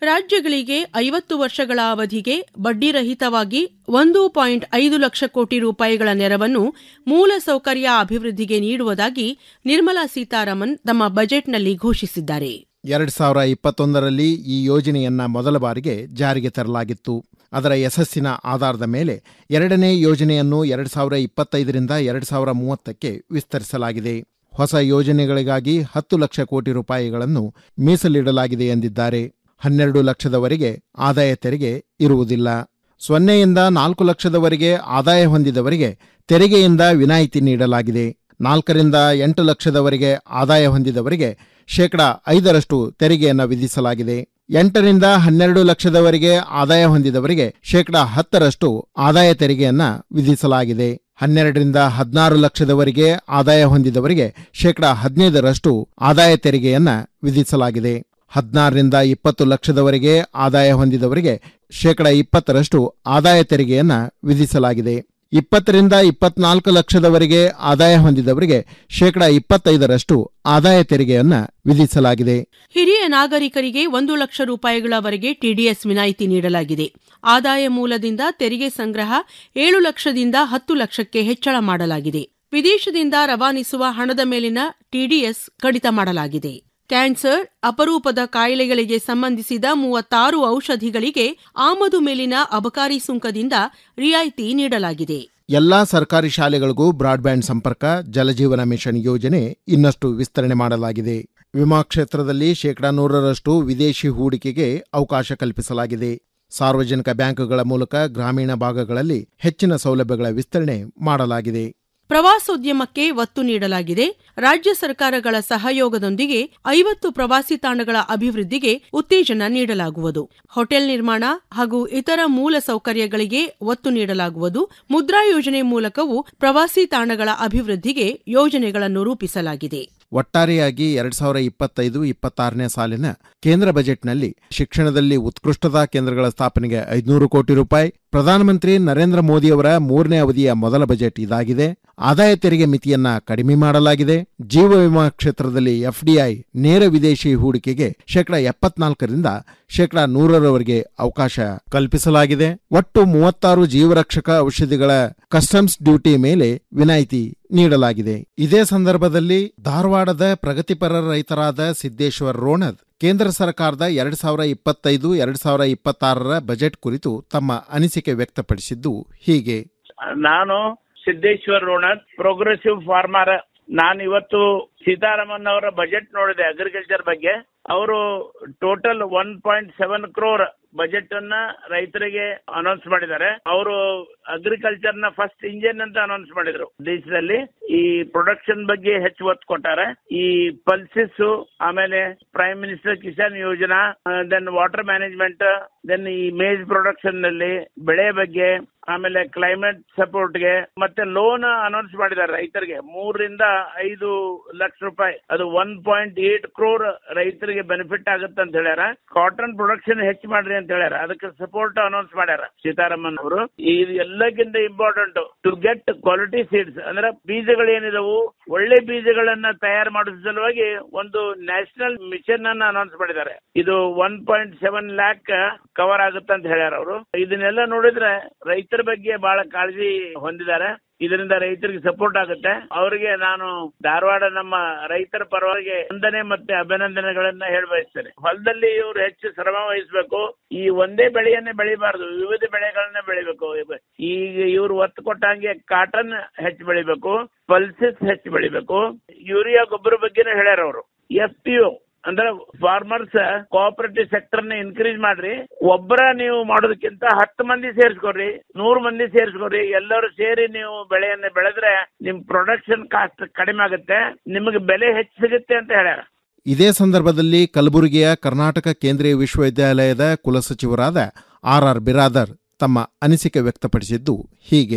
ರಾಜ್ಯಗಳಿಗೆ ಐವತ್ತು ವರ್ಷಗಳ ಅವಧಿಗೆ ಬಡ್ಡಿರಹಿತವಾಗಿ ಒಂದು ಪಾಯಿಂಟ್ ಐದು ಲಕ್ಷ ಕೋಟಿ ರೂಪಾಯಿಗಳ ನೆರವನ್ನು ಮೂಲಸೌಕರ್ಯ ಅಭಿವೃದ್ಧಿಗೆ ನೀಡುವುದಾಗಿ ನಿರ್ಮಲಾ ಸೀತಾರಾಮನ್ ತಮ್ಮ ಬಜೆಟ್ನಲ್ಲಿ ಘೋಷಿಸಿದ್ದಾರೆ ಎರಡ್ ಸಾವಿರ ಇಪ್ಪತ್ತೊಂದರಲ್ಲಿ ಈ ಯೋಜನೆಯನ್ನ ಮೊದಲ ಬಾರಿಗೆ ಜಾರಿಗೆ ತರಲಾಗಿತ್ತು ಅದರ ಯಶಸ್ಸಿನ ಆಧಾರದ ಮೇಲೆ ಎರಡನೇ ಯೋಜನೆಯನ್ನು ಎರಡ್ ಸಾವಿರ ಇಪ್ಪತ್ತೈದರಿಂದ ಎರಡ್ ಸಾವಿರ ಮೂವತ್ತಕ್ಕೆ ವಿಸ್ತರಿಸಲಾಗಿದೆ ಹೊಸ ಯೋಜನೆಗಳಿಗಾಗಿ ಹತ್ತು ಲಕ್ಷ ಕೋಟಿ ರೂಪಾಯಿಗಳನ್ನು ಮೀಸಲಿಡಲಾಗಿದೆ ಎಂದಿದ್ದಾರೆ ಹನ್ನೆರಡು ಲಕ್ಷದವರೆಗೆ ಆದಾಯ ತೆರಿಗೆ ಇರುವುದಿಲ್ಲ ಸೊನ್ನೆಯಿಂದ ನಾಲ್ಕು ಲಕ್ಷದವರೆಗೆ ಆದಾಯ ಹೊಂದಿದವರಿಗೆ ತೆರಿಗೆಯಿಂದ ವಿನಾಯಿತಿ ನೀಡಲಾಗಿದೆ ನಾಲ್ಕರಿಂದ ಎಂಟು ಲಕ್ಷದವರೆಗೆ ಆದಾಯ ಹೊಂದಿದವರಿಗೆ ಶೇಕಡಾ ಐದರಷ್ಟು ತೆರಿಗೆಯನ್ನು ವಿಧಿಸಲಾಗಿದೆ ಎಂಟರಿಂದ ಹನ್ನೆರಡು ಲಕ್ಷದವರೆಗೆ ಆದಾಯ ಹೊಂದಿದವರಿಗೆ ಶೇಕಡಾ ಹತ್ತರಷ್ಟು ಆದಾಯ ತೆರಿಗೆಯನ್ನ ವಿಧಿಸಲಾಗಿದೆ ಹನ್ನೆರಡರಿಂದ ಹದಿನಾರು ಲಕ್ಷದವರೆಗೆ ಆದಾಯ ಹೊಂದಿದವರಿಗೆ ಶೇಕಡಾ ಹದಿನೈದರಷ್ಟು ಆದಾಯ ತೆರಿಗೆಯನ್ನ ವಿಧಿಸಲಾಗಿದೆ ಹದಿನಾರರಿಂದ ಇಪ್ಪತ್ತು ಲಕ್ಷದವರೆಗೆ ಆದಾಯ ಹೊಂದಿದವರಿಗೆ ಶೇಕಡಾ ಇಪ್ಪತ್ತರಷ್ಟು ಆದಾಯ ತೆರಿಗೆಯನ್ನ ವಿಧಿಸಲಾಗಿದೆ ಇಪ್ಪತ್ತರಿಂದ ಇಪ್ಪತ್ನಾಲ್ಕು ಲಕ್ಷದವರೆಗೆ ಆದಾಯ ಹೊಂದಿದವರಿಗೆ ಶೇಕಡಾ ಇಪ್ಪತ್ತೈದರಷ್ಟು ಆದಾಯ ತೆರಿಗೆಯನ್ನ ವಿಧಿಸಲಾಗಿದೆ ಹಿರಿಯ ನಾಗರಿಕರಿಗೆ ಒಂದು ಲಕ್ಷ ರೂಪಾಯಿಗಳವರೆಗೆ ಟಿಡಿಎಸ್ ವಿನಾಯಿತಿ ನೀಡಲಾಗಿದೆ ಆದಾಯ ಮೂಲದಿಂದ ತೆರಿಗೆ ಸಂಗ್ರಹ ಏಳು ಲಕ್ಷದಿಂದ ಹತ್ತು ಲಕ್ಷಕ್ಕೆ ಹೆಚ್ಚಳ ಮಾಡಲಾಗಿದೆ ವಿದೇಶದಿಂದ ರವಾನಿಸುವ ಹಣದ ಮೇಲಿನ ಟಿಡಿಎಸ್ ಕಡಿತ ಮಾಡಲಾಗಿದೆ ಕ್ಯಾನ್ಸರ್ ಅಪರೂಪದ ಕಾಯಿಲೆಗಳಿಗೆ ಸಂಬಂಧಿಸಿದ ಮೂವತ್ತಾರು ಔಷಧಿಗಳಿಗೆ ಆಮದು ಮೇಲಿನ ಅಬಕಾರಿ ಸುಂಕದಿಂದ ರಿಯಾಯಿತಿ ನೀಡಲಾಗಿದೆ ಎಲ್ಲಾ ಸರ್ಕಾರಿ ಶಾಲೆಗಳಿಗೂ ಬ್ರಾಡ್ಬ್ಯಾಂಡ್ ಸಂಪರ್ಕ ಜಲಜೀವನ ಮಿಷನ್ ಯೋಜನೆ ಇನ್ನಷ್ಟು ವಿಸ್ತರಣೆ ಮಾಡಲಾಗಿದೆ ವಿಮಾ ಕ್ಷೇತ್ರದಲ್ಲಿ ಶೇಕಡಾ ನೂರರಷ್ಟು ವಿದೇಶಿ ಹೂಡಿಕೆಗೆ ಅವಕಾಶ ಕಲ್ಪಿಸಲಾಗಿದೆ ಸಾರ್ವಜನಿಕ ಬ್ಯಾಂಕುಗಳ ಮೂಲಕ ಗ್ರಾಮೀಣ ಭಾಗಗಳಲ್ಲಿ ಹೆಚ್ಚಿನ ಸೌಲಭ್ಯಗಳ ವಿಸ್ತರಣೆ ಮಾಡಲಾಗಿದೆ ಪ್ರವಾಸೋದ್ಯಮಕ್ಕೆ ಒತ್ತು ನೀಡಲಾಗಿದೆ ರಾಜ್ಯ ಸರ್ಕಾರಗಳ ಸಹಯೋಗದೊಂದಿಗೆ ಐವತ್ತು ಪ್ರವಾಸಿ ತಾಣಗಳ ಅಭಿವೃದ್ಧಿಗೆ ಉತ್ತೇಜನ ನೀಡಲಾಗುವುದು ಹೋಟೆಲ್ ನಿರ್ಮಾಣ ಹಾಗೂ ಇತರ ಮೂಲ ಸೌಕರ್ಯಗಳಿಗೆ ಒತ್ತು ನೀಡಲಾಗುವುದು ಮುದ್ರಾ ಯೋಜನೆ ಮೂಲಕವೂ ಪ್ರವಾಸಿ ತಾಣಗಳ ಅಭಿವೃದ್ಧಿಗೆ ಯೋಜನೆಗಳನ್ನು ರೂಪಿಸಲಾಗಿದೆ ಒಟ್ಟಾರೆಯಾಗಿ ಎರಡ್ ಸಾವಿರ ಇಪ್ಪತ್ತೈದು ಇಪ್ಪತ್ತಾರನೇ ಸಾಲಿನ ಕೇಂದ್ರ ಬಜೆಟ್ನಲ್ಲಿ ಶಿಕ್ಷಣದಲ್ಲಿ ಉತ್ಕೃಷ್ಟತಾ ಕೇಂದ್ರಗಳ ಸ್ಥಾಪನೆಗೆ ಐದುನೂರು ಕೋಟಿ ರೂಪಾಯಿ ಪ್ರಧಾನಮಂತ್ರಿ ನರೇಂದ್ರ ಮೋದಿಯವರ ಮೂರನೇ ಅವಧಿಯ ಮೊದಲ ಬಜೆಟ್ ಇದಾಗಿದೆ ಆದಾಯ ತೆರಿಗೆ ಮಿತಿಯನ್ನ ಕಡಿಮೆ ಮಾಡಲಾಗಿದೆ ಜೀವ ವಿಮಾ ಕ್ಷೇತ್ರದಲ್ಲಿ ಎಫ್ಡಿಐ ನೇರ ವಿದೇಶಿ ಹೂಡಿಕೆಗೆ ಶೇಕಡಾ ಎಪ್ಪತ್ನಾಲ್ಕರಿಂದ ಶೇಕಡಾ ನೂರರವರೆಗೆ ಅವಕಾಶ ಕಲ್ಪಿಸಲಾಗಿದೆ ಒಟ್ಟು ಮೂವತ್ತಾರು ಜೀವರಕ್ಷಕ ಔಷಧಿಗಳ ಕಸ್ಟಮ್ಸ್ ಡ್ಯೂಟಿ ಮೇಲೆ ವಿನಾಯಿತಿ ನೀಡಲಾಗಿದೆ ಇದೇ ಸಂದರ್ಭದಲ್ಲಿ ಧಾರವಾಡದ ಪ್ರಗತಿಪರ ರೈತರಾದ ಸಿದ್ದೇಶ್ವರ್ ರೋಣದ್ ಕೇಂದ್ರ ಸರ್ಕಾರದ ಎರಡ್ ಸಾವಿರ ಇಪ್ಪತ್ತೈದು ಎರಡ್ ಸಾವಿರ ಇಪ್ಪತ್ತಾರರ ಬಜೆಟ್ ಕುರಿತು ತಮ್ಮ ಅನಿಸಿಕೆ ವ್ಯಕ್ತಪಡಿಸಿದ್ದು ಹೀಗೆ ನಾನು ಸಿದ್ದೇಶ್ವರ್ ರೋಣತ್ ಪ್ರೋಗ್ರೆಸಿವ್ ಫಾರ್ಮರ್ ನಾನು ಇವತ್ತು ಸೀತಾರಾಮನ್ ಅವರ ಬಜೆಟ್ ನೋಡಿದೆ ಅಗ್ರಿಕಲ್ಚರ್ ಬಗ್ಗೆ ಅವರು total one point seven crore budget ಅನ್ನ ರೈತರಿಗೆ ಅನೌನ್ಸ್ ಮಾಡಿದ್ದಾರೆ ಅವರು ಅಗ್ರಿಕಲ್ಚರ್ ನ ಫಸ್ಟ್ ಇಂಜಿನ್ ಅಂತ ಅನೌನ್ಸ್ ಮಾಡಿದ್ರು ದೇಶದಲ್ಲಿ ಈ ಪ್ರೊಡಕ್ಷನ್ ಬಗ್ಗೆ ಹೆಚ್ಚು ಒತ್ತು ಕೊಟ್ಟಾರೆ ಈ ಪಲ್ಸಿಸ್ ಆಮೇಲೆ ಪ್ರೈಮ್ ಮಿನಿಸ್ಟರ್ ಕಿಸಾನ್ ಯೋಜನಾ ದೆನ್ ವಾಟರ್ ಮ್ಯಾನೇಜ್ಮೆಂಟ್ ದೆನ್ ಈ ಮೇಜ್ ಪ್ರೊಡಕ್ಷನ್ ನಲ್ಲಿ ಬೆಳೆ ಬಗ್ಗೆ ಆಮೇಲೆ ಕ್ಲೈಮೇಟ್ ಸಪೋರ್ಟ್ಗೆ ಮತ್ತೆ ಲೋನ್ ಅನೌನ್ಸ್ ಮಾಡಿದ್ದಾರೆ ರೈತರಿಗೆ ಮೂರರಿಂದ ಐದು ಲಕ್ಷ ರೂಪಾಯಿ ಅದು ಒನ್ ಪಾಯಿಂಟ್ ಏಟ್ ಕ್ರೋರ್ ರೈತರಿಗೆ ಬೆನಿಫಿಟ್ ಆಗುತ್ತೆ ಅಂತ ಹೇಳ್ಯಾರ ಕಾಟನ್ ಪ್ರೊಡಕ್ಷನ್ ಹೆಚ್ಚು ಮಾಡ್ರಿ ಅಂತ ಹೇಳ್ಯಾರ ಅದಕ್ಕೆ ಸಪೋರ್ಟ್ ಅನೌನ್ಸ್ ಮಾಡ್ಯಾರ ಸೀತಾರಾಮನ್ ಅವರು ಇದು ಎಲ್ಲಕ್ಕಿಂತ important to get quality seeds ಅಂದ್ರೆ ಬೀಜಗಳು ಏನಿದಾವು ಒಳ್ಳೆ ಬೀಜಗಳನ್ನ ತಯಾರು ಮಾಡಿದ ಸಲುವಾಗಿ ಒಂದು ನ್ಯಾಷನಲ್ ಮಿಷನ್ ಅನ್ನ ಅನೌನ್ಸ್ ಮಾಡಿದ್ದಾರೆ ಇದು one point seven lakh cover ಆಗುತ್ತೆ ಅಂತ ಹೇಳ್ಯಾರ ಅವರು ಇದನ್ನೆಲ್ಲ ನೋಡಿದ್ರೆ ರೈತರ ಬಗ್ಗೆ ಬಹಳ ಕಾಳಜಿ ಹೊಂದಿದ್ದಾರೆ ಇದರಿಂದ ರೈತರಿಗೆ ಸಪೋರ್ಟ್ ಆಗುತ್ತೆ ಅವರಿಗೆ ನಾನು ಧಾರವಾಡ ನಮ್ಮ ರೈತರ ಪರವಾಗಿ ವಂದನೆ ಮತ್ತೆ ಅಭಿನಂದನೆಗಳನ್ನ ಹೇಳ ಬಯಸ್ತೇನೆ ಹೊಲದಲ್ಲಿ ಇವರು ಹೆಚ್ಚು ಶ್ರಮ ವಹಿಸಬೇಕು ಈ ಒಂದೇ ಬೆಳೆಯನ್ನೇ ಬೆಳಿಬಾರ್ದು ವಿವಿಧ ಬೆಳೆಗಳನ್ನ ಬೆಳಿಬೇಕು ಈಗ ಇವರು ಒತ್ತು ಕೊಟ್ಟಂಗೆ ಕಾಟನ್ ಹೆಚ್ಚು ಬೆಳಿಬೇಕು ಪಲ್ಸಸ್ ಹೆಚ್ಚು ಬೆಳಿಬೇಕು ಯೂರಿಯಾ ಗೊಬ್ಬರ ಬಗ್ಗೆನೂ ಹೇಳ್ಯಾರ ಅವರು ಎಫ್ ಪಿ ಅಂದ್ರೆ ಫಾರ್ಮರ್ಸ್ ಕೋಆಪರೇಟಿವ್ ಸೆಕ್ಟರ್ ನ ಇನ್ಕ್ರೀಸ್ ಮಾಡ್ರಿ ಒಬ್ಬರ ನೀವು ಮಾಡೋದಕ್ಕಿಂತ ಹತ್ತು ಮಂದಿ ಸೇರಿಸ್ಕೊಡ್ರಿ ನೂರು ಮಂದಿ ಸೇರಿಸ್ಕೊಡ್ರಿ ಎಲ್ಲರೂ ಸೇರಿ ನೀವು ಬೆಳೆಯನ್ನ ಬೆಳೆದ್ರೆ ನಿಮ್ ಪ್ರೊಡಕ್ಷನ್ ಕಾಸ್ಟ್ ಕಡಿಮೆ ಆಗುತ್ತೆ ನಿಮಗೆ ಬೆಲೆ ಹೆಚ್ಚು ಸಿಗುತ್ತೆ ಅಂತ ಹೇಳ್ಯಾರ ಇದೇ ಸಂದರ್ಭದಲ್ಲಿ ಕಲಬುರಗಿಯ ಕರ್ನಾಟಕ ಕೇಂದ್ರೀಯ ವಿಶ್ವವಿದ್ಯಾಲಯದ ಕುಲಸಚಿವರಾದ ಆರ್ ಆರ್ ಬಿರಾದರ್ ತಮ್ಮ ಅನಿಸಿಕೆ ವ್ಯಕ್ತಪಡಿಸಿದ್ದು ಹೀಗೆ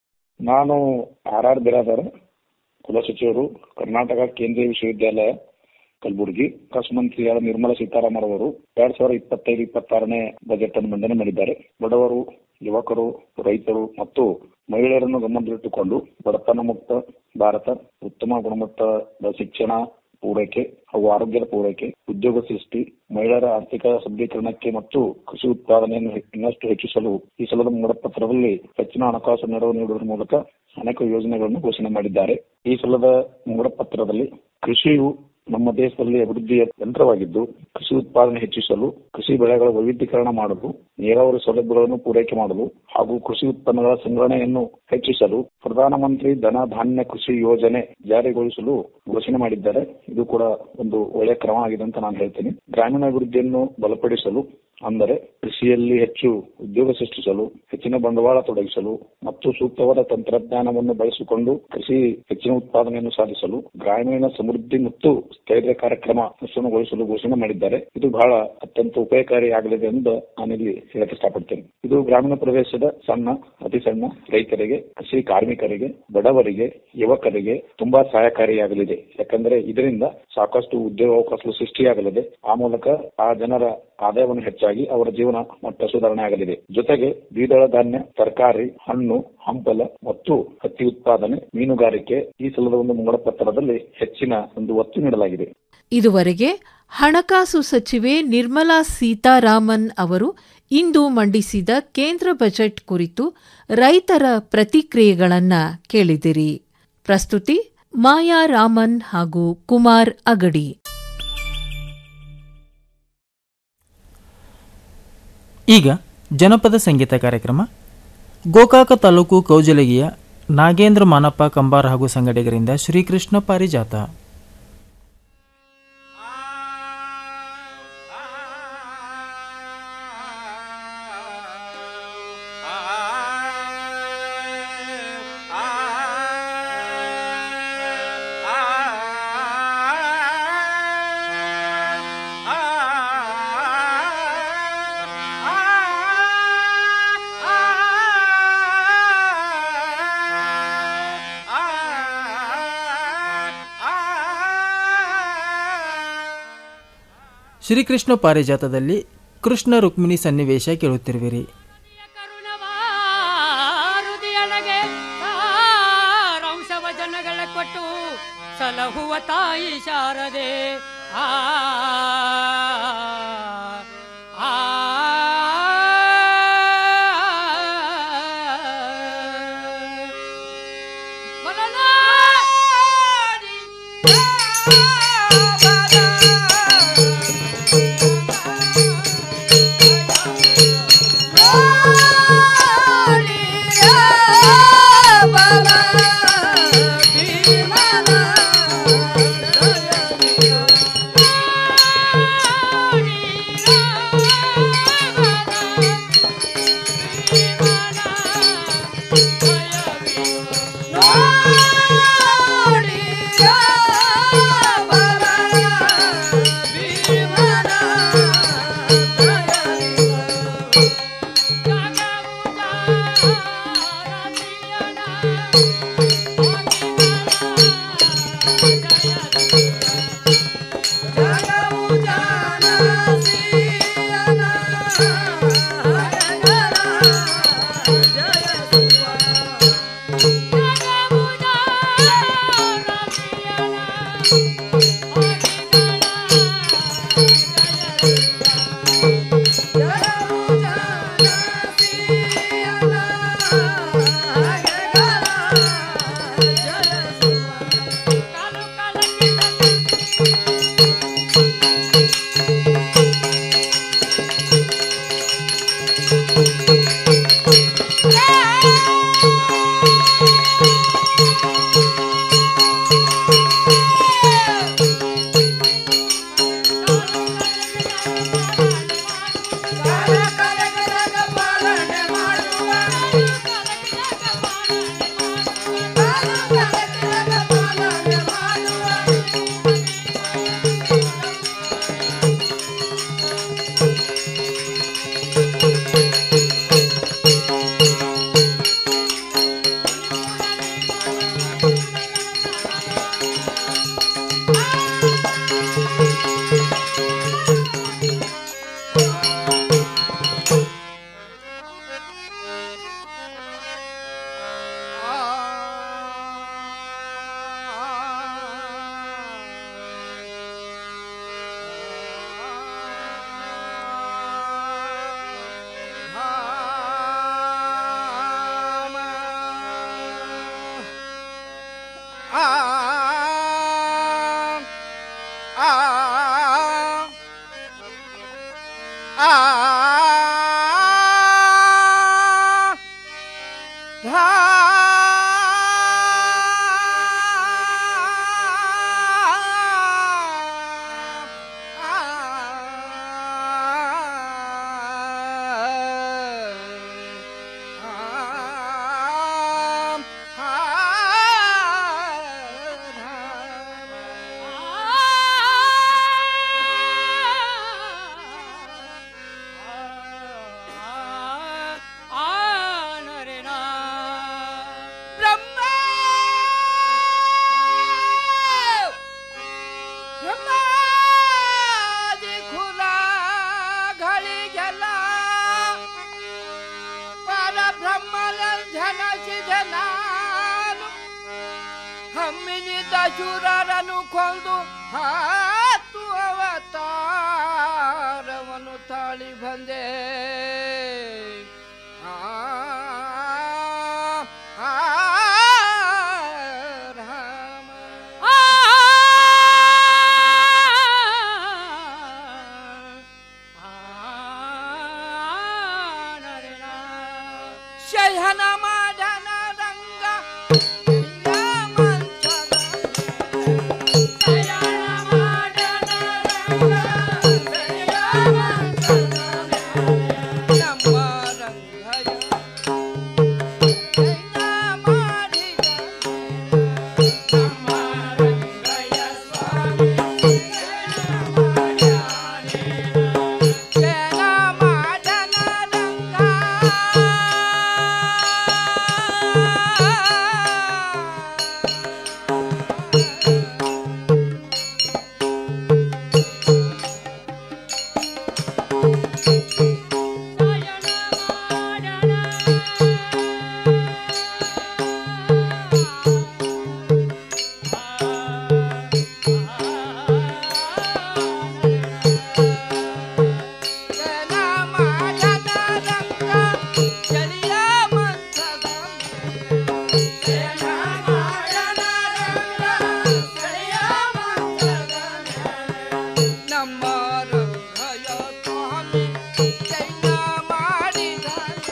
ನಾನು ಆರ್ ಆರ್ ಬಿರಾದರ್ ಕುಲಸಚಿವರು ಕರ್ನಾಟಕ ಕೇಂದ್ರೀಯ ವಿಶ್ವವಿದ್ಯಾಲಯ ಕಲಬುರಗಿ ಹಣಕಾಸು ಮಂತ್ರಿಯಾದ ನಿರ್ಮಲಾ ಸೀತಾರಾಮನ್ ಅವರು ಎರಡ್ ಸಾವಿರದ ಇಪ್ಪತ್ತೈದು ಇಪ್ಪತ್ತಾರನೇ ಬಜೆಟ್ ಅನ್ನು ಮಂಡನೆ ಮಾಡಿದ್ದಾರೆ ಬಡವರು ಯುವಕರು ರೈತರು ಮತ್ತು ಮಹಿಳೆಯರನ್ನು ಗಮನದಲ್ಲಿಟ್ಟುಕೊಂಡು ಬಡತನ ಮುಕ್ತ ಭಾರತ ಉತ್ತಮ ಗುಣಮಟ್ಟದ ಶಿಕ್ಷಣ ಪೂರೈಕೆ ಹಾಗೂ ಆರೋಗ್ಯದ ಪೂರೈಕೆ ಉದ್ಯೋಗ ಸೃಷ್ಟಿ ಮಹಿಳೆಯರ ಆರ್ಥಿಕ ಸಬಲೀಕರಣಕ್ಕೆ ಮತ್ತು ಕೃಷಿ ಉತ್ಪಾದನೆಯನ್ನು ಹೆ- ಇನ್ನಷ್ಟು ಹೆಚ್ಚಿಸಲು ಈ ಸಲದ ಮುಂಗಡಪತ್ರದಲ್ಲಿ ಹೆಚ್ಚಿನ ಹಣಕಾಸು ನೆರವು ನೀಡುವುದರ ಮೂಲಕ ಅನೇಕ ಯೋಜನೆಗಳನ್ನು ಘೋಷಣೆ ಮಾಡಿದ್ದಾರೆ ಈ ಸಲದ ಮುಂಗಡಪತ್ರದಲ್ಲಿ ಕೃಷಿಯು ನಮ್ಮ ದೇಶದಲ್ಲಿ ಅಭಿವೃದ್ಧಿಯ ಯಂತ್ರವಾಗಿದ್ದು ಕೃಷಿ ಉತ್ಪಾದನೆ ಹೆಚ್ಚಿಸಲು ಕೃಷಿ ಬೆಳೆಗಳ ವೈವಿಧ್ಯೀಕರಣ ಮಾಡಲು ನೀರಾವರಿ ಸೌಲಭ್ಯಗಳನ್ನು ಪೂರೈಕೆ ಮಾಡಲು ಹಾಗೂ ಕೃಷಿ ಉತ್ಪನ್ನಗಳ ಸಂಗ್ರಹಣೆಯನ್ನು ಹೆಚ್ಚಿಸಲು ಪ್ರಧಾನಮಂತ್ರಿ ಧನ ಧಾನ್ಯ ಕೃಷಿ ಯೋಜನೆ ಜಾರಿಗೊಳಿಸಲು ಘೋಷಣೆ ಮಾಡಿದ್ದಾರೆ ಇದು ಕೂಡ ಒಂದು ಒಳ್ಳೆಯ ಕ್ರಮ ಆಗಿದೆ ಅಂತ ನಾನು ಹೇಳ್ತೀನಿ ಗ್ರಾಮೀಣ ಅಭಿವೃದ್ಧಿಯನ್ನು ಬಲಪಡಿಸಲು ಅಂದರೆ ಕೃಷಿಯಲ್ಲಿ ಹೆಚ್ಚು ಉದ್ಯೋಗ ಸೃಷ್ಟಿಸಲು ಹೆಚ್ಚಿನ ಬಂಡವಾಳ ತೊಡಗಿಸಲು ಮತ್ತು ಸೂಕ್ತವಾದ ತಂತ್ರಜ್ಞಾನವನ್ನು ಬಳಸಿಕೊಂಡು ಕೃಷಿ ಹೆಚ್ಚಿನ ಉತ್ಪಾದನೆಯನ್ನು ಸಾಧಿಸಲು ಗ್ರಾಮೀಣ ಸಮೃದ್ಧಿ ಮತ್ತು ಸ್ಥೈರ್ಯ ಕಾರ್ಯಕ್ರಮ ಅನುಷ್ಠಾನಗೊಳಿಸಲು ಘೋಷಣೆ ಮಾಡಿದ್ದಾರೆ ಇದು ಬಹಳ ಅತ್ಯಂತ ಉಪಯೋಗಕಾರಿಯಾಗಲಿದೆ ಎಂದು ನಾನಿಲ್ಲಿ ಹೇಳಕ್ಕೆ ಇಷ್ಟಪಡ್ತೇನೆ ಇದು ಗ್ರಾಮೀಣ ಪ್ರದೇಶದ ಸಣ್ಣ ಅತಿ ಸಣ್ಣ ರೈತರಿಗೆ ಕೃಷಿ ಕಾರ್ಮಿಕರಿಗೆ ಬಡವರಿಗೆ ಯುವಕರಿಗೆ ತುಂಬಾ ಸಹಾಯಕಾರಿಯಾಗಲಿದೆ ಯಾಕಂದ್ರೆ ಇದರಿಂದ ಸಾಕಷ್ಟು ಉದ್ಯೋಗಾವಕಾಶಗಳು ಸೃಷ್ಟಿಯಾಗಲಿದೆ ಆ ಮೂಲಕ ಆ ಜನರ ಆದಾಯವನ್ನು ಹೆಚ್ಚಾಗಿ ಅವರ ಜೀವನ ಮಟ್ಟ ಸುಧಾರಣೆ ಆಗಲಿದೆ ಜೊತೆಗೆ ದ್ವಿದಳ ಧಾನ್ಯ ತರಕಾರಿ ಹಣ್ಣು ಹಂಪಲ ಮತ್ತು ಹತ್ತಿ ಉತ್ಪಾದನೆ ಮೀನುಗಾರಿಕೆ ಈ ಸಲದ ಒಂದು ಮುಂಗಡಪತ್ರದಲ್ಲಿ ಹೆಚ್ಚಿನ ಒಂದು ಒತ್ತು ನೀಡಲಾಗಿದೆ ಇದುವರೆಗೆ ಹಣಕಾಸು ಸಚಿವೆ ನಿರ್ಮಲಾ ಸೀತಾರಾಮನ್ ಅವರು ಇಂದು ಮಂಡಿಸಿದ ಕೇಂದ್ರ ಬಜೆಟ್ ಕುರಿತು ರೈತರ ಪ್ರತಿಕ್ರಿಯೆಗಳನ್ನ ಕೇಳಿದಿರಿ ಪ್ರಸ್ತುತಿ ಮಾಯಾ ರಾಮನ್ ಹಾಗೂ ಕುಮಾರ್ ಅಗಡಿ ಈಗ ಜನಪದ ಸಂಗೀತ ಕಾರ್ಯಕ್ರಮ ಗೋಕಾಕ ತಾಲೂಕು ಕೌಜಲಗಿಯ ನಾಗೇಂದ್ರ ಮಾನಪ್ಪ ಕಂಬಾರ್ ಹಾಗೂ ಸಂಗಡಿಗರಿಂದ ಶ್ರೀಕೃಷ್ಣ ಪಾರಿಜಾತ ಶ್ರೀಕೃಷ್ಣ ಪಾರಿಜಾತದಲ್ಲಿ ಕೃಷ್ಣ ರುಕ್ಮಿಣಿ ಸನ್ನಿವೇಶ ಕೇಳುತ್ತಿರುವಿರಿ ಹೃದಯೊಳಗೆ ರಂಶ ವಚನಗಳ ಕೊಟ್ಟು ಸಲಹುವ ತಾಯಿ ಶಾರದೆ ಆ ಆ ಆ ಅಸುರರನು ಕೊಂದು ಹಾತು ಅವತಾರವನ್ನು ತಾಳಿ ಬಂದೆ ಆ, ಆ, ರಾಮ. ಶಯನ ಮಾಡನ ರಂಗ ನಮ್ಮ ರಂಗಯ ಸ್ವಾಮಿ ಜೈನ ಮಾಡಿದಾನೆ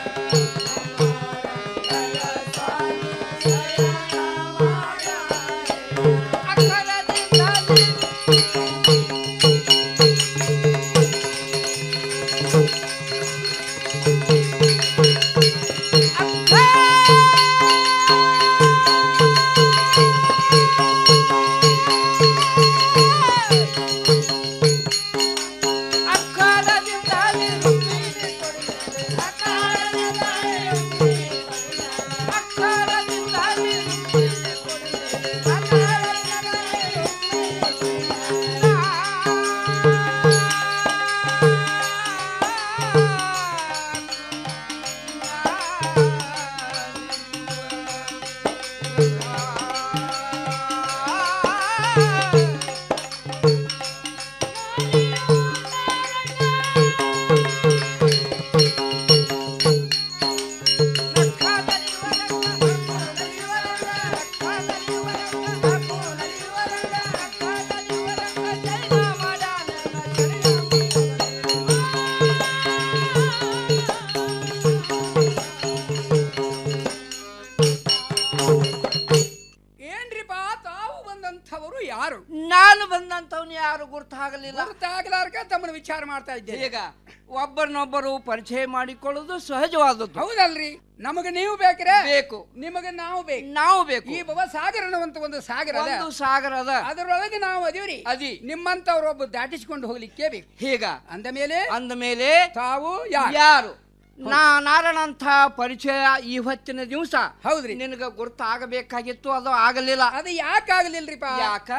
ಏನ್ರಿಪಾ ತಾವು ಬಂದಂಥವರು ಯಾರು ನಾನು ಬಂದಂತವ್ನು ಯಾರು ಗುರ್ತಾಗಲಿಲ್ಲ ಗುರುತಾಗಲಾರ್ಕ ತಮ್ಮನ್ನು ವಿಚಾರ ಮಾಡ್ತಾ ಇದ್ದೇನೆ ಈಗ ಒಬ್ಬರನ್ನೊಬ್ಬರು ಪರಿಚಯ ಮಾಡಿಕೊಳ್ಳುವುದು ಸಹಜವಾದದ್ದು ಹೌದಲ್ರಿ ನಮಗೆ ನೀವು ಬೇಕ್ರೆ ಬೇಕು ನಿಮಗೆ ನಾವು ಬೇಕು ನಾವು ಬೇಕು ಈ ಭವ ಸಾಗರ ಅನ್ನುವಂತ ಒಂದು ಸಾಗರ ಅದ. ಒಂದು ಸಾಗರ ಅದ ಅದರೊಳಗೆ ನಾವು ಅದೀವ್ರಿ ಅದಿ ನಿಮ್ಮಂತವ್ರು ಒಬ್ಬ ದಾಟಿಸಿಕೊಂಡು ಹೋಗ್ಲಿಕ್ಕೆ ಬೇಕು ಹೀಗ ಅಂದ ಮೇಲೆ ಅಂದ ಮೇಲೆ ತಾವು ಯಾರು ಯಾರು ನಾ ನಾರಾಯಣಂಥ ಪರಿಚಯ ಈ ಹೊತ್ತಿನ ದಿವಸ ಹೌದ್ರಿ ನಿನಗ ಗುರ್ತಾಗಬೇಕಾಗಿತ್ತು ಅದು ಆಗಲಿಲ್ಲ ಅದು ಯಾಕಾಗಲಿಲ್ರಿಪ್ಪ ಯಾಕ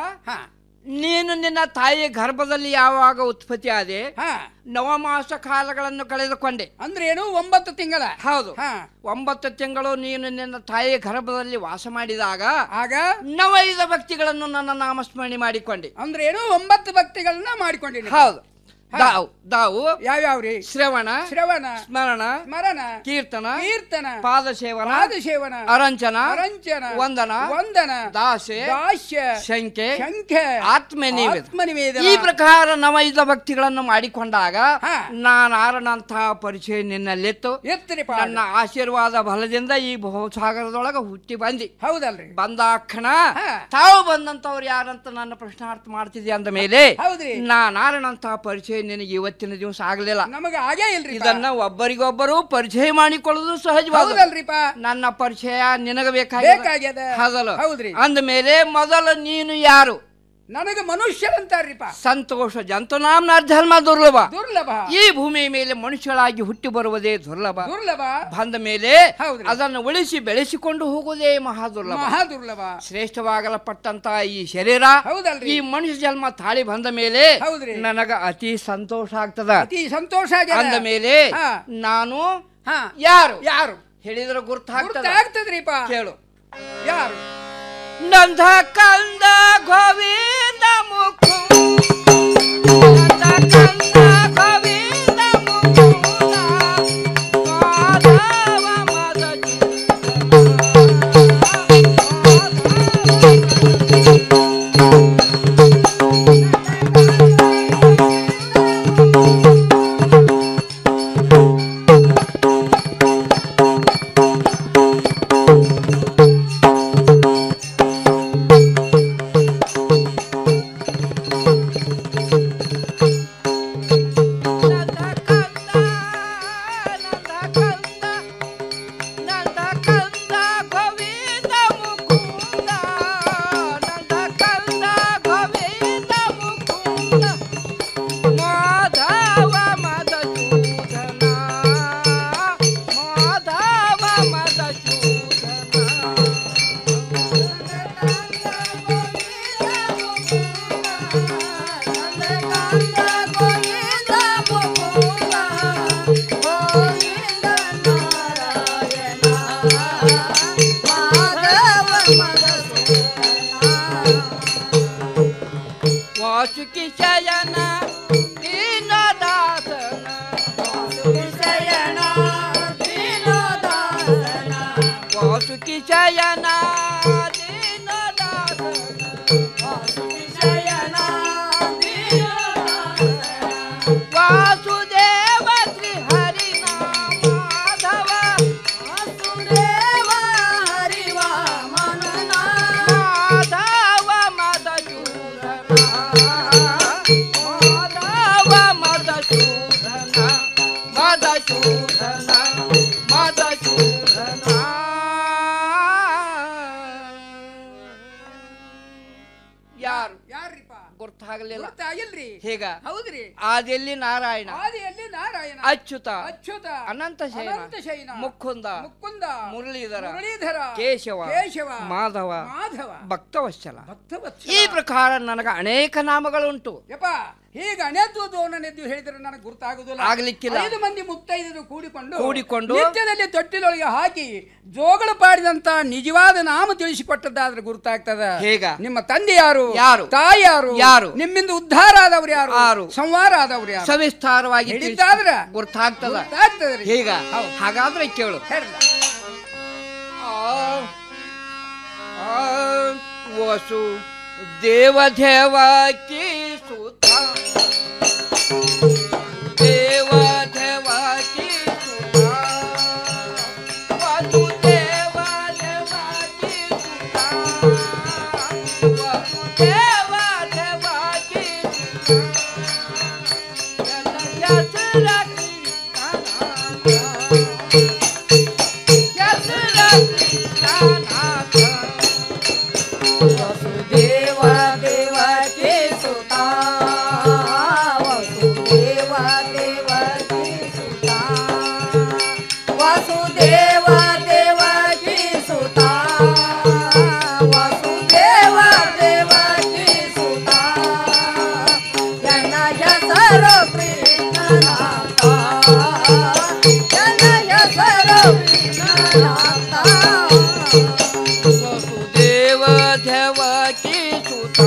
ನೀನು ನಿನ್ನ ತಾಯಿ ಗರ್ಭದಲ್ಲಿ ಯಾವಾಗ ಉತ್ಪತ್ತಿ ಆದೆ ನವಮಾಸ ಕಾಲಗಳನ್ನು ಕಳೆದುಕೊಂಡೆ ಅಂದ್ರೆ ಏನು ಒಂಬತ್ತು ತಿಂಗಳ ಹೌದು ಒಂಬತ್ತು ತಿಂಗಳು ನೀನು ನಿನ್ನ ತಾಯಿ ಗರ್ಭದಲ್ಲಿ ವಾಸ ಮಾಡಿದಾಗ ಆಗ ನವೈದ ಭಕ್ತಿಗಳನ್ನು ನನ್ನ ನಾಮಸ್ಮರಣೆ ಮಾಡಿಕೊಂಡೆ ಅಂದ್ರೆ ಏನು ಒಂಬತ್ತು ಭಕ್ತಿಗಳನ್ನ ಮಾಡಿಕೊಂಡಿನಿ ಹೌದು ದಾವು ದಾವು ಯಾವ್ಯಾವ್ರಿ ಶ್ರವಣ ಶ್ರವಣ ಸ್ಮರಣ ಸ್ಮರಣ ಕೀರ್ತನ ಕೀರ್ತನ ಪಾದಸೇವನ ಪಾದಸೇವನ ಅರಂಚನ ಅರಂಚನ ವಂದನ ವಂದನ ದಾಸೆ ದಾಸ್ಯ ಶಂಕೆ ಶಂಖೆ ಆತ್ಮನಿವೇದ ಆತ್ಮನಿವೇದನ. ಈ ಪ್ರಕಾರ ನವೈದ ಭಕ್ತಿಗಳನ್ನು ಮಾಡಿಕೊಂಡಾಗ ನಾನು ಆರನಂತ ಪರಿಚಯ ನಿನ್ನಲ್ಲಿತ್ತು ಎತ್ತರಿಪ ನನ್ನ ಆಶೀರ್ವಾದ ಬಲದಿಂದ ಈ ಭವಸಾಗರದೊಳಗ ಹುಟ್ಟಿ ಬಂದಿ ಹೌದಲ್ರಿ ಬಂದ ಕ್ಷಣ ತಾವು ಬಂದಂತವ್ರು ಯಾರಂತ ನನ್ನ ಪ್ರಶ್ನಾರ್ಥ ಮಾಡ್ತಿದ್ದೆ ಅಂದ ಮೇಲೆ ಹೌದ್ರಿ ನಾನು ಆರನಂತ ಪರಿಚಯ ನಿನಗೆ ಇವತ್ತಿನ ದಿವಸ ಆಗ್ಲಿಲ್ಲ ನಮಗೆ ಆಗೇ ಇಲ್ರಿ ಇದನ್ನ ಒಬ್ಬರಿಗೊಬ್ಬರು ಪರಿಚಯ ಮಾಡಿಕೊಳ್ಳುವುದು ಸಹಜವಾದ ಹೌದಲ್ರಿಪ ನನ್ನ ಪರಿಚಯ ನಿನಗ ಬೇಕಾಗ್ಯದ ಬೇಕಾಗ್ಯದ. ಹೌದಲ್ಲ ಹೌದ್ರಿ. ಅಂದ ಮೇಲೆ ಮೊದಲು ನೀನು ಯಾರು ನನಗೆ ಮನುಷ್ಯರಂತಾರ್ರಿಪ ಸಂತೋಷ ಜಂತುನಾಮ್ನ ಧರ್ಮ ದುರ್ಲಭ ದುರ್ಲಭ ಈ ಭೂಮಿಯ ಮೇಲೆ ಮನುಷ್ಯರಾಗಿ ಹುಟ್ಟಿ ಬರುವುದೇ ದುರ್ಲಭ ದುರ್ಲಭ ಬಂದ ಮೇಲೆ ಅದನ್ನು ಉಳಿಸಿ ಬೆಳೆಸಿಕೊಂಡು ಹೋಗುವುದೇ ಮಹಾ ದುರ್ಲಭ ಮಹಾ ದುರ್ಲಭ ಶ್ರೇಷ್ಠವಾಗಲ್ಪಟ್ಟಂತ ಈ ಶರೀರ ಹೌದಲ್ರಿ ಈ ಮನುಷ್ಯ ಜನ್ಮ ತಾಳಿ ಬಂದ ಮೇಲೆ ಹೌದ್ರಿ. ನನಗ ಅತಿ ಸಂತೋಷ ಆಗ್ತದ ಅತಿ ಸಂತೋಷ ಆಗ್ಯದ. ಅಂದ ಮೇಲೆ ಹಾ. ನಾನು ಹಾ. ಯಾರು ಯಾರು ಹೇಳಿದ್ರೆ ಗುರ್ತ ಗುರ್ತಾಗ್ತದ್ರಿಪ ಕೇಳು ಯಾರು ನಂದ ಕಂದ ಗೋವಿಂದ ಮುಖು ಮಾಧವ ಮಧುಸೂದನ ಮಾಧವ ಮಧುಸೂದನ ವಾಸುಕಿ ಶಯನ ದೀನದಾಸನ ಶಯನ ದೀನದಾಸನ ವಾಸುಕಿ ಶಯನ ದೀನದಾಸನ ವಾಸುಕಿ ಶಯನ ವಾಸುದೇವ ಶ್ರೀ ಹರಿ ಮಾಧವ ವಾಸುದೇವ ಹರಿ ಮಾಧವ ಮಧುಸೂದನ ಮಾಧವ ಮಧುಸೂದನ ಮಧುಸೂದನ ಮಧುಸೂದನ ಯಾರು ಯಾರ್ರಿಪ್ಪ ಗೊತ್ತಾಗಲಿಲ್ಲ ಗೊತ್ತಾಗಿಲ್ರಿ ಹೇಗ ಹೌದ್ರಿ ಆದೆಲ್ಲಿ ನಾರಾಯಣ ಆದಿಯಲ್ಲಿ ನಾರಾಯಣ ಅಚ್ಯುತ ಅಚ್ಯುತ ಅನಂತ ಶಯನ ಅನಂತ ಶಯನ ಮುಕುಂದ ಮುಕುಂದ ಮುರಳೀಧರ ಮುರಳೀಧರ ಕೇಶವ ಕೇಶವ ಮಾಧವ ಮಾಧವ ಭಕ್ತವತ್ಸಲ ಭಕ್ತವತ್ಸಲ. ಈ ಪ್ರಕಾರ ನನಗೆ ಅನೇಕ ನಾಮಗಳುಂಟು ಯಪ್ಪ ಹೀಗ ಅನೆದ್ದು ದೋಣನೆದ್ದು ಹೇಳಿದ್ರೆ ನನಗೆ ಗುರ್ತಾಗುದಿಲ್ಲ ಆಗ್ಲಿಕ್ಕಿಲ್ಲ. ಐದು ಮಂದಿ ಮುತ್ತೈದರು ಕೂಡಿಕೊಂಡು ಕೂಡಿಕೊಂಡು ನಿತ್ಯದಲ್ಲಿ ತೊಟ್ಟಿಲೊಳಗೆ ಹಾಕಿ ಜೋಗಳು ಪಾಡಿದಂತ ನಿಜವಾದ ನಾಮ ತಿಳಿಸಿಕೊಟ್ಟದ್ದಾದ್ರೆ ಗುರ್ತಾಗ್ತದ ಹೇಗ? ನಿಮ್ಮ ತಂದೆ ಯಾರು ಯಾರು? ತಾಯಿ ಯಾರು ಯಾರು? ನಿಮ್ಮಿಂದ ಉದ್ಧಾರ ಆದವ್ರು ಯಾರು ಯಾರು? ಸಂವಾರ ಆದವ್ರು ಯಾರು ಸವಿಸ್ತಾರವಾಗಿ ತಿಳಿಸಿ- ಹೇಳಿದ್ದಾದ್ರ ಗುರ್ತಾಗ್ತದ ಗುರ್ತಾಗ್ತದ್ರಿ. ಹೇಗ ಹೌದು. ಹಾಗಾದ್ರೆ ಕೇಳು ಹೇಳ್ರಿ. ಆ, ವಸು ದೇವದೇವಕಿ ಸುತ ದೇವದೇವಕಿ ಸುತ ವಸು ದೇವದೇವಕಿ ಸುತ ವಸು ದೇವದೇವಕಿ ಸುತ ಯಸರ ವಸುದೇವ ದೇವಕಿ ಸುತ ವಸುದೇವ ದೇವಕಿ ಸುತ ವಸುದೇವ ದೇವಕಿ ಸುತ ವಸುದೇವ ದೇವಕಿ ಸುತ ನನ್ನ ಹೆಸರು ಕೃಷ್ಣನಾಥ ನನ್ನ ಹೆಸರು ಕೃಷ್ಣನಾಥ ವಸುದೇವ ದೇವಕಿ ಸುತ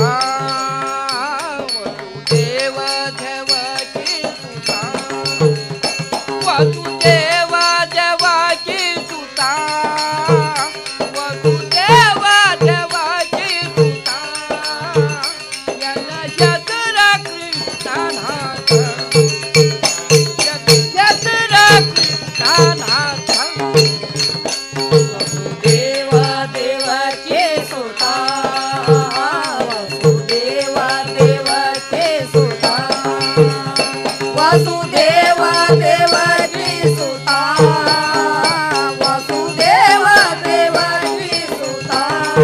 ವಸುದೇವ ದೇವಕಿ ಸುತ ವಸುದೇವ ದೇವಕಿ ಸುತ ವಸುದೇವ ದೇವಕಿ ಸುತ ಎಲ್ಲ ಶತರ ಕೃಷ್ಣನಾಥ ಶತರ ಕೃಷ್ಣನಾಥ ದೇವ ದೇವಕಿ ಸುತ ವಸುದೇವ ದೇವಕಿ ಸುತ ವಸುದೇವ ದೇವಕಿ ಸುತ ವಸುದೇವ ದೇವಕಿ ಸುತ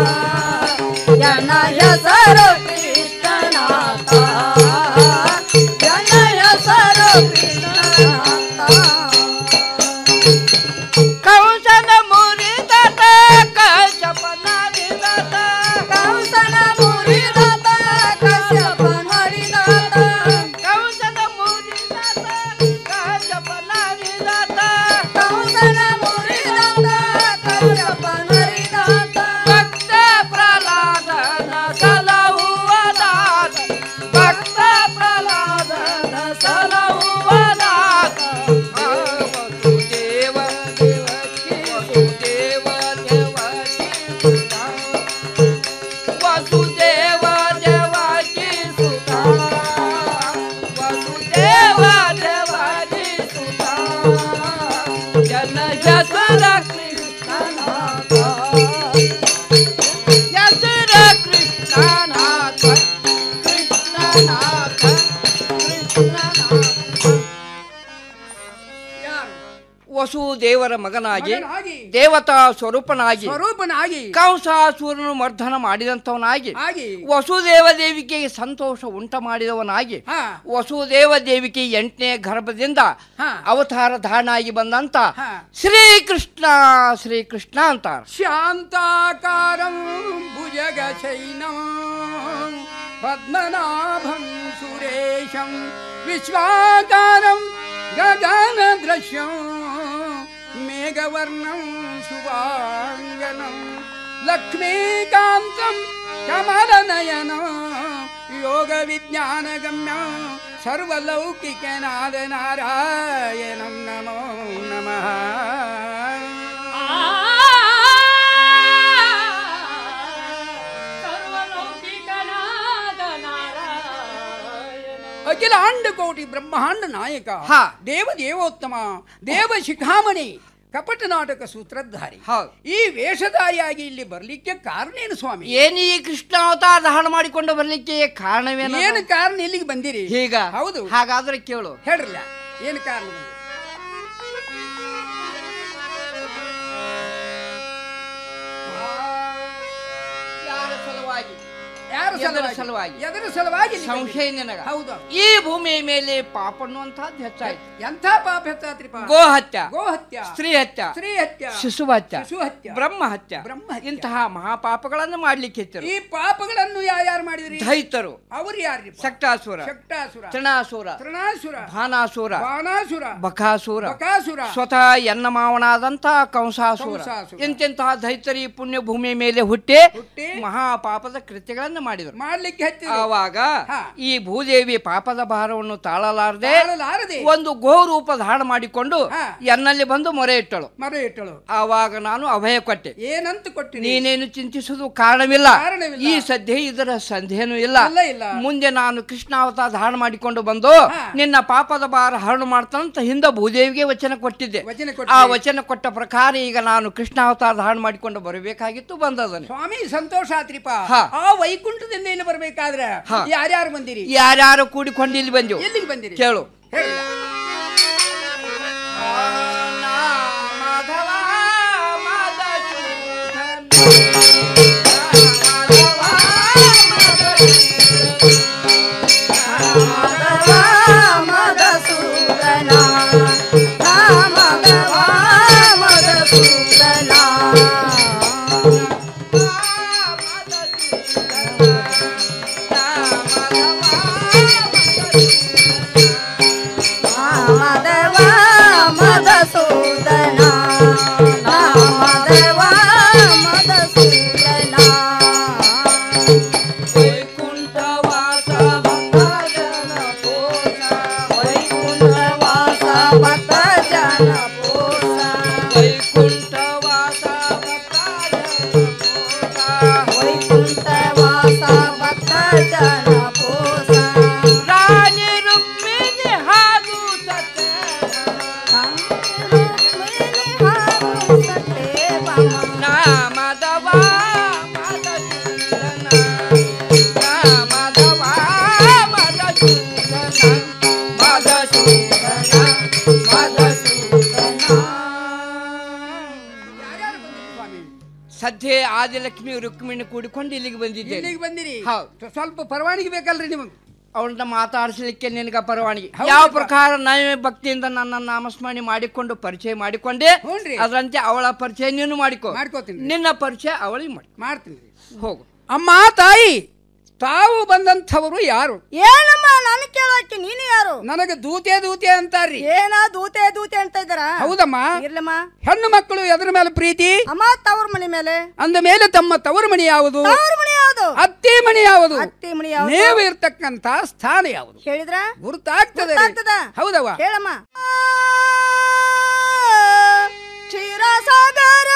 ಜನ ಹೆಸರು ಕೃಷ್ಣನಾಥ ಜನ ಹೆಸರು ಕೃಷ್ಣನಾಥ ವಸುದೇವರ ಮಗನಾಗಿ ಮಗನಾಗಿ, ದೇವತಾ ಸ್ವರೂಪನಾಗಿ ಸ್ವರೂಪನಾಗಿ ಕಂಸಾಸುರನು ಮರ್ದನ ಮಾಡಿದಂತವನಾಗಿ ಆಗಿ ವಸುದೇವ ದೇವಿಗೆ ಸಂತೋಷ ಉಂಟ ಮಾಡಿದವನಾಗಿ ಹಾ. ವಸುದೇವ ದೇವಿಗೆ ಎಂಟನೇ ಗರ್ಭದಿಂದ ಹಾ. ಅವತಾರ ಧಾರಣಾಗಿ ಬಂದಂತ ಹಾ. ಶ್ರೀಕೃಷ್ಣ ಶ್ರೀಕೃಷ್ಣ ಅಂತಾರ ಶಾಂತಾಕಾರಂ ಭುಜಗಶೈನಂ ಪದ್ಮನಾಭಂ ಸುರೇಶಂ ವಿಶ್ವಾಕಾರಂ ಗಗನದೃಶ್ಯಂ ಮೇಘವರ್ಣಂ ಶುಭಾಂಗನಂ ಲಕ್ಷ್ಮೀಕಾಂತಂ ಕಮಲನಯನ ಯೋಗ ವಿಜ್ಞಾನಗಮ್ಯ ಸರ್ವಲೌಕಿಕನಾದ ನಾರಾಯಣಂ ನಮೋ ನಮಃ ಅಖಿಲ ಕೋಟಿ ಬ್ರಹ್ಮಾಂಡ ನಾಯಕ ಹಾ. ದೇವ ದೇವೋತ್ತಮ ದೇವ ಶಿಖಾಮಣಿ ಕಪಟ ನಾಟಕ ಸೂತ್ರಧಾರಿ ಈ ವೇಷಧಾರಿಯಾಗಿ ಇಲ್ಲಿ ಬರ್ಲಿಕ್ಕೆ ಕಾರಣ ಏನು ಸ್ವಾಮಿ ಏನು ಈ ಕೃಷ್ಣ ಅವತಾರ ಧಾರಣ ಮಾಡಿಕೊಂಡು ಬರ್ಲಿಕ್ಕೆ ಕಾರಣವೇನು ಏನು ಕಾರಣ ಇಲ್ಲಿಗೆ ಬಂದಿರಿ ಹೀಗ ಹೌದು ಹಾಗಾದ್ರೆ ಕೇಳು ಹೇಳ್ರಲ್ಲ ಏನು ಕಾರಣ ಬಂದಿರಿ ಯಾರ ಸಲುವಾಗಿ ಯಾರ ಎದರ ಸಲುವಾಗಿ ಸಲುವಾಗಿ ಎದರ ಸಲುವಾಗಿ ಇಲ್ಲಿ ಬಂದಿರಿ? ಸಂಶಯ ನಿನಗ ಹೌದು ಈ ಭೂಮಿಯ ಮೇಲೆ ಪಾಪ ಅನ್ನುವಂತಹದ್ದು ಹೆಚ್ಚಾಯ್ತು ಎಂಥ ಪಾಪ ಹೆಚ್ಚಾತ್ರಿ ಪಾಪ ಗೋ ಹತ್ಯ ಗೋ ಹತ್ಯ ಸ್ತ್ರೀ ಹತ್ಯ ಸ್ತ್ರೀ ಹತ್ಯ ಶಿಶು ಹತ್ಯ ಶಿಶು ಹತ್ಯ ಬ್ರಹ್ಮ ಹತ್ಯ ಇಂತಹ ಮಹಾಪಾಪಗಳನ್ನು ಮಾಡ್ಲಿಕ್ಕೆ ಹೆಚ್ಚರು ಈ ಪಾಪಗಳನ್ನು ಯಾರ್ಯಾರು ಮಾಡಿದ್ರಿ ದೈತರು ಅವರು ಯಾರ್ರಿ ಶಕ್ತಾಸುರ ಶಕ್ತಾಸುರ ತೃಣಾಸುರ ತೃಣಾಸುರ ಭಾನಾಸುರ ಬಾಣಾಸುರ ಬಕಾಸುರ ಬಕಾಸುರ ಸ್ವತಃ ಎನ್ನ ಮಾವನಾದಂತಹ ಕಂಸಾಸುರ ಕಂಸಾಸುರ. ಇಂತೆಂತಹ ದೈತರಿ ಪುಣ್ಯ ಭೂಮಿ ಮೇಲೆ ಹುಟ್ಟಿ ಹುಟ್ಟಿ ಮಹಾಪಾಪದ ಕೃತ್ಯಗಳನ್ನು ಮಾಡಿದರು ಮಾಡ್ಲಿಕ್ಕೆ ಹತ್ತಿರ ಆವಾಗ ಈ ಭೂದೇವಿ ಪಾಪದ ಭಾರವನ್ನು ತಾಳಲಾರದೆ ತಾಳಲಾರದೆ ಒಂದು ಗೋ ರೂಪ ಧಾರಣ ಮಾಡಿಕೊಂಡು ಎನ್ನಲ್ಲಿ ಬಂದು ಮೊರೆ ಇಟ್ಟಳು ಮರೆ ಇಟ್ಟಳು ಆವಾಗ ನಾನು ಅಭಯ ಕೊಟ್ಟೆ ಏನಂತ ಕೊಟ್ಟಿರಿ ನೀನೇನು ಚಿಂತಿಸುವುದು ಕಾರಣವಿಲ್ಲ ಕಾರಣವಿಲ್ಲ. ಈ ಸದ್ಯ ಇದರ ಸಂದೇಹನೂ ಇಲ್ಲ ಇಲ್ಲ, ಇಲ್ಲ. ಮುಂದೆ ನಾನು ಕೃಷ್ಣಾವತಾರ ಧಾರಣ ಮಾಡಿಕೊಂಡು ಬಂದು ನಿನ್ನ ಪಾಪದ ಭಾರ ಹರಣ ಮಾಡ್ತಾನಂತ ಹಿಂದೆ ಭೂದೇವಿಗೆ ವಚನ ಕೊಟ್ಟಿದ್ದೆ ವಚನ ಆ ಕೊಟ್ಟಿರಿ. ವಚನ ಕೊಟ್ಟ ಪ್ರಕಾರ ಈಗ ನಾನು ಕೃಷ್ಣಾವತಾರ ಧಾರಣ ಮಾಡಿಕೊಂಡು ಬರಬೇಕಾಗಿತ್ತು ಬಂದದನೆ ಸ್ವಾಮಿ ಸಂತೋಷ ಆತ್ರಿಪ ಹಾ. ಆ ವೈಕುಂಠದಿಂದ ಇಲ್ಲಿ ಬರ್ಬೇಕಾದ್ರೆ ಹಾ. ಯಾರ್ಯಾರು ಬಂದಿರಿ ಯಾರ್ಯಾರು ಕೂಡಿಕೊಂಡು ಇಲ್ಲಿ ಬಂದೆವು ಎಲ್ಲಿಗೆ ಬಂದಿರಿ ಕೇಳು ಹೇಳಲ್ಲ ಮಧುಸೂದನ ಮಧವ ಮಧುಸೂದನ ಮಧವ ಮಧುಸೂದನ ಮಧವ ಮಧುಸೂದನ ವೈಕುಂಠವಾಸ ಭಕ್ತ ಜನ ಪೋಷ ವೈಕುಂಠವಾಸ ಭಕ್ತ ಜನ ಪೋಷ ರಾಣಿ ರುಕ್ಮಿಣಿ ಹಾಗೂ ನಾಮದವ ನಾಮದವ ಸದ್ಯ ಆದಿಲಕ್ಷ್ಮಿ ರುಕ್ಮಿಣಿ ಕೂಡಿಕೊಂಡು ಇಲ್ಲಿಗೆ ಬಂದಿದ್ದೇನೆ ಇಲ್ಲಿಗೆ ಬಂದಿರಿ ಹೌದು ಸ್ವಲ್ಪ ಪರವಾನಗಿ ಬೇಕಲ್ರಿ ನಿಮಗೆ ಅವಳನ್ನ ಮಾತಾಡಿಸ್ಲಿಕ್ಕೆ ನಿನಗ ಪರವಾನಗಿ ಹೌದು ಯಾವ ಅಪ್ಪ. ಪ್ರಕಾರ ನಾನು ಭಕ್ತಿಯಿಂದ ನನ್ನ ನಾಮಸ್ಮರಣೆ ಮಾಡಿಕೊಂಡು ಪರಿಚಯ ಮಾಡಿಕೊಂಡೆ ಅದರಂತೆ ಅವಳ ಪರಿಚಯ ನೀನು ಮಾಡಿಕೊ ಮಾಡ್ಕೋತೀನಿ ನಿನ್ನ ಪರಿಚಯ ಅವಳಿಗೆ ಮಾಡಿ ಮಾಡ್ತೀನಿ ಹೋಗು ಅಮ್ಮ ತಾಯಿ ತಾವು ಬಂದಂಥವರು ಯಾರು ಏನಮ್ಮ ನಾನು ಕೇಳೋಕೆ ನೀನು ಯಾರು ನನಗೆ ದೂತೆ ದೂತೆ ಅಂತಾರ್ರಿ ಏನ ದೂತೆ ದೂತೆ ಅಂತ ಇದ್ದಾರ ಹೌದಮ್ಮ ಇರ್ಲಮ್ಮ ಹೆಣ್ಣು ಮಕ್ಕಳು ಎದ್ರ ಮೇಲೆ ಪ್ರೀತಿ ಅಮ್ಮ ತವ್ರ ಮನೆ ಮೇಲೆ ಅಂದ ಮೇಲೆ ತಮ್ಮ ತವರು ಮಣಿ ಯಾವುದು ತವ್ರ ಮನೆ ಯಾವುದು ಅತ್ತಿ ಮಣಿ ಯಾವುದು ಅತ್ತಿ ಮಣಿ ಯಾವುದು ನೀವು ಇರ್ತಕ್ಕಂತ ಸ್ಥಾನ ಯಾವುದು ಹೇಳಿದ್ರ ಗುರುತಾಗ್ತದೆ ರೀ. ಗೊತ್ತಾಗ್ತದ? ಹೌದವ್ವ ಹೇಳಮ್ಮ ಕ್ಷೀರಸಾಗರ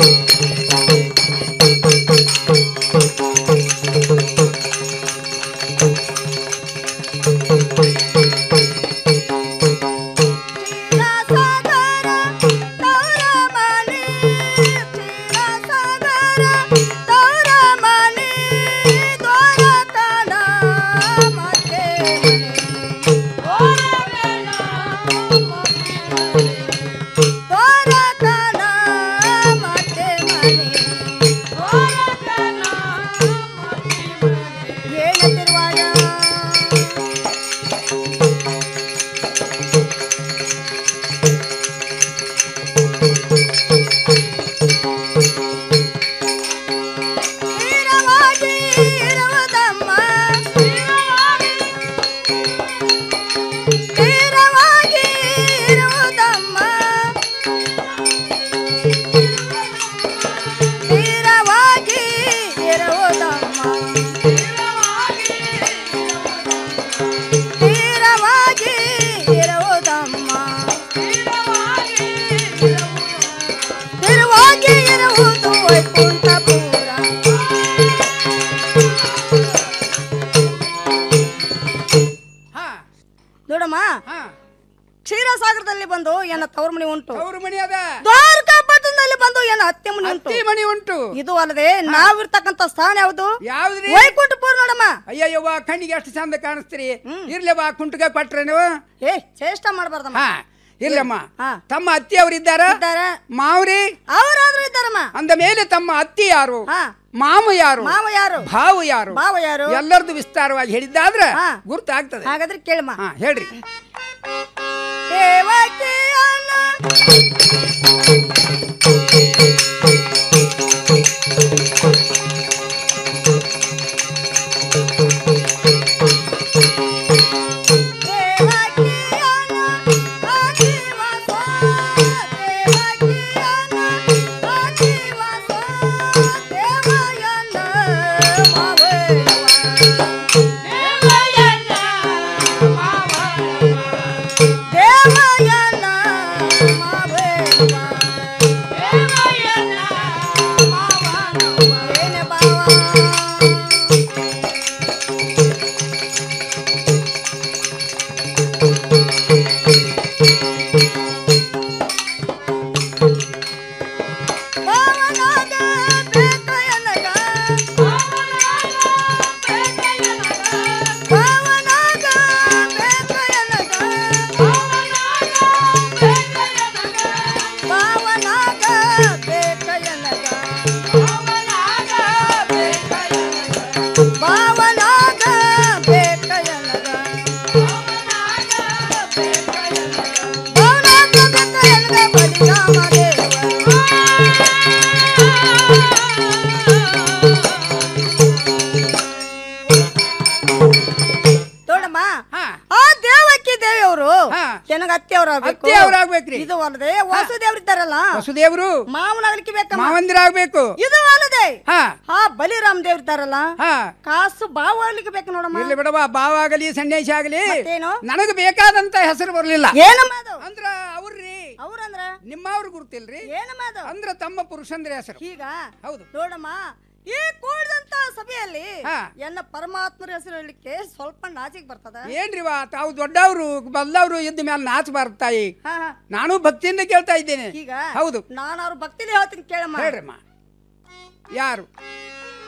ಕ್ಷೀರಸಾಗರ ತವ್ರ ಮನೆ ಕ್ಷೀರಸಾಗರ ತವ್ರ ಮನೆ ದ್ವಾರಕನ ಮತ್ತೆ ಮನೆ ಎನ್ನ ತವ್ರ ಮನಿ ಉಂಟು ತವ್ರ ಮನಿ ಅದ ದ್ವಾರಕಾಪಟ್ಟಣದಲ್ಲಿ ಬಂದು ಎನ್ನ ಅತ್ತೆ ಮನಿ ಉಂಟು ಅತ್ತಿ ಮನಿ ಉಂಟು ಇದು ಅಲ್ಲದೆ ನಾವಿರ್ತಕ್ಕಂತ ಸ್ಥಾನ ಯಾವುದು ಯಾವ್ದ್ರಿ ವೈಕುಂಠಪುರ ನೋಡಮ್ಮ ಅಯ್ಯಯ್ಯವ್ವ ಕಣ್ಣಿಗೆ ಎಷ್ಟು ಚಂದ ಕಾಣಿಸ್ತೀರಿ ಇರ್ಲೇವಾ ಕುಂಟಗ ಕೊಟ್ರೆ ನೀವು ಏ ಚೇಷ್ಟ ಮಾಡ್ಬಾರ್ದಮ್ಮ ಹಾ ಇರ್ಲಮ್ಮ ಹಾ. ತಮ್ಮ ಅತ್ತಿ ಅವ್ರು ಇದ್ದಾರ ಮಾವ್ರಿ ಅವರಾದ್ರೂ ಇದ್ದಾರಮ್ಮ ಅಂದ ಮೇಲೆ ತಮ್ಮ ಅತ್ತಿ ಯಾರು ಹಾ. ಮಾಮ ಯಾರು ಮಾವ ಯಾರು ಭಾವು ಯಾರು ಭಾವ ಯಾರು ಎಲ್ಲರದು ವಿಸ್ತಾರವಾಗಿ ಹೇಳಿದ್ದಾದ್ರೆ ಹಾ. ಗುರ್ತಾಗ್ತದೆ ಹಾಗಾದ್ರೆ ಕೇಳಮ್ಮ ಹಾ ಹೇಳ್ರಿ ದೇವಕಿಯನ್ನ ಭಾವನಾಗ ಬೇಕಯನಗ ಭಾವನಾಗ ಬೇಕಯನಗ ಬಲಿರಾಮ ನೋಡಮ್ಮ ಆ ದೇವಕ್ಕಿ ದೇವಿ ಅವರು ನನಗ ಅತ್ತೆಯವ್ರು ಅತ್ತೆಯವ್ರಾಗ್ಬೇಕ್ರಿ. ಇದು ಅಲ್ಲದೆ ವಾಸುದೇವ್ರು ಇದ್ದಾರಲ್ಲ ವಸುದೇವರು ಮಾವನಾಗ್ಲಿಕ್ಕೆ ಬೇಕಮ್ಮ ಮಾವಂದಿರ ಆಗ್ಬೇಕು ಇದು ಅಲ್ಲದೆ ಹಾ ಆ ಬಲಿರಾಮ್ ದೇವ್ರು ಇದ್ದಾರಲ್ಲ ಹಾ ಕಾಸು ಬಾವ ಆಗ್ಲಿಕ್ಕೆ ಬೇಕು ನೋಡಮ್ಮ ಇರ್ಲಿ ಬಿಡವ ಬಾವ ಆಗಲಿ ಸನ್ಯಾಸಿ ಆಗಲಿ ಮತ್ತೇನು? ನನಗೆ ಬೇಕಾದಂತ ಹೆಸರು ಬರ್ಲಿಲ್ಲ ಏನಮ್ಮ ಅದು ಅಂದ್ರ ಅವ್ರಿ ಅವ್ರಂದ್ರ ನಿಮ್ಮವ್ರು ಗುರ್ತಿಲ್ರಿ ಏನಮ್ಮ ಅದು ಅಂದ್ರ ತಮ್ಮ ಪುರುಷಂದ್ರ ಹೆಸರು ಈಗ ಹೌದು ನೋಡಮ್ಮ ಈ ಕೂಡಿದಂತ ಸಭೆಯಲ್ಲಿ ಹಾ. ಎನ್ನ ಪರಮಾತ್ಮರ ಹೆಸರು ಹೇಳಲಿಕ್ಕೆ ಸ್ವಲ್ಪ ನಾಚಿಕ್ ಬರ್ತದ ಏನ್ರಿವಾ ತಾವು ದೊಡ್ಡವರು ಬಲ್ಲವರು ಇದ್ದ ಮೇಲೆ ನಾಚಬಾರ್ದು ತಾಯಿ ಹಾ, ಹಾ. ನಾನು ಭಕ್ತಿಯಿಂದ ಕೇಳ್ತಾ ಇದ್ದೇನೆ ಈಗ ಹೌದು ನಾನು ಅವ್ರ ಭಕ್ತಿಲಿ ಹೇಳ್ತೀನಿ ಕೇಳಮ್ಮ ಹೇಳ್ರಮ್ಮ ಯಾರು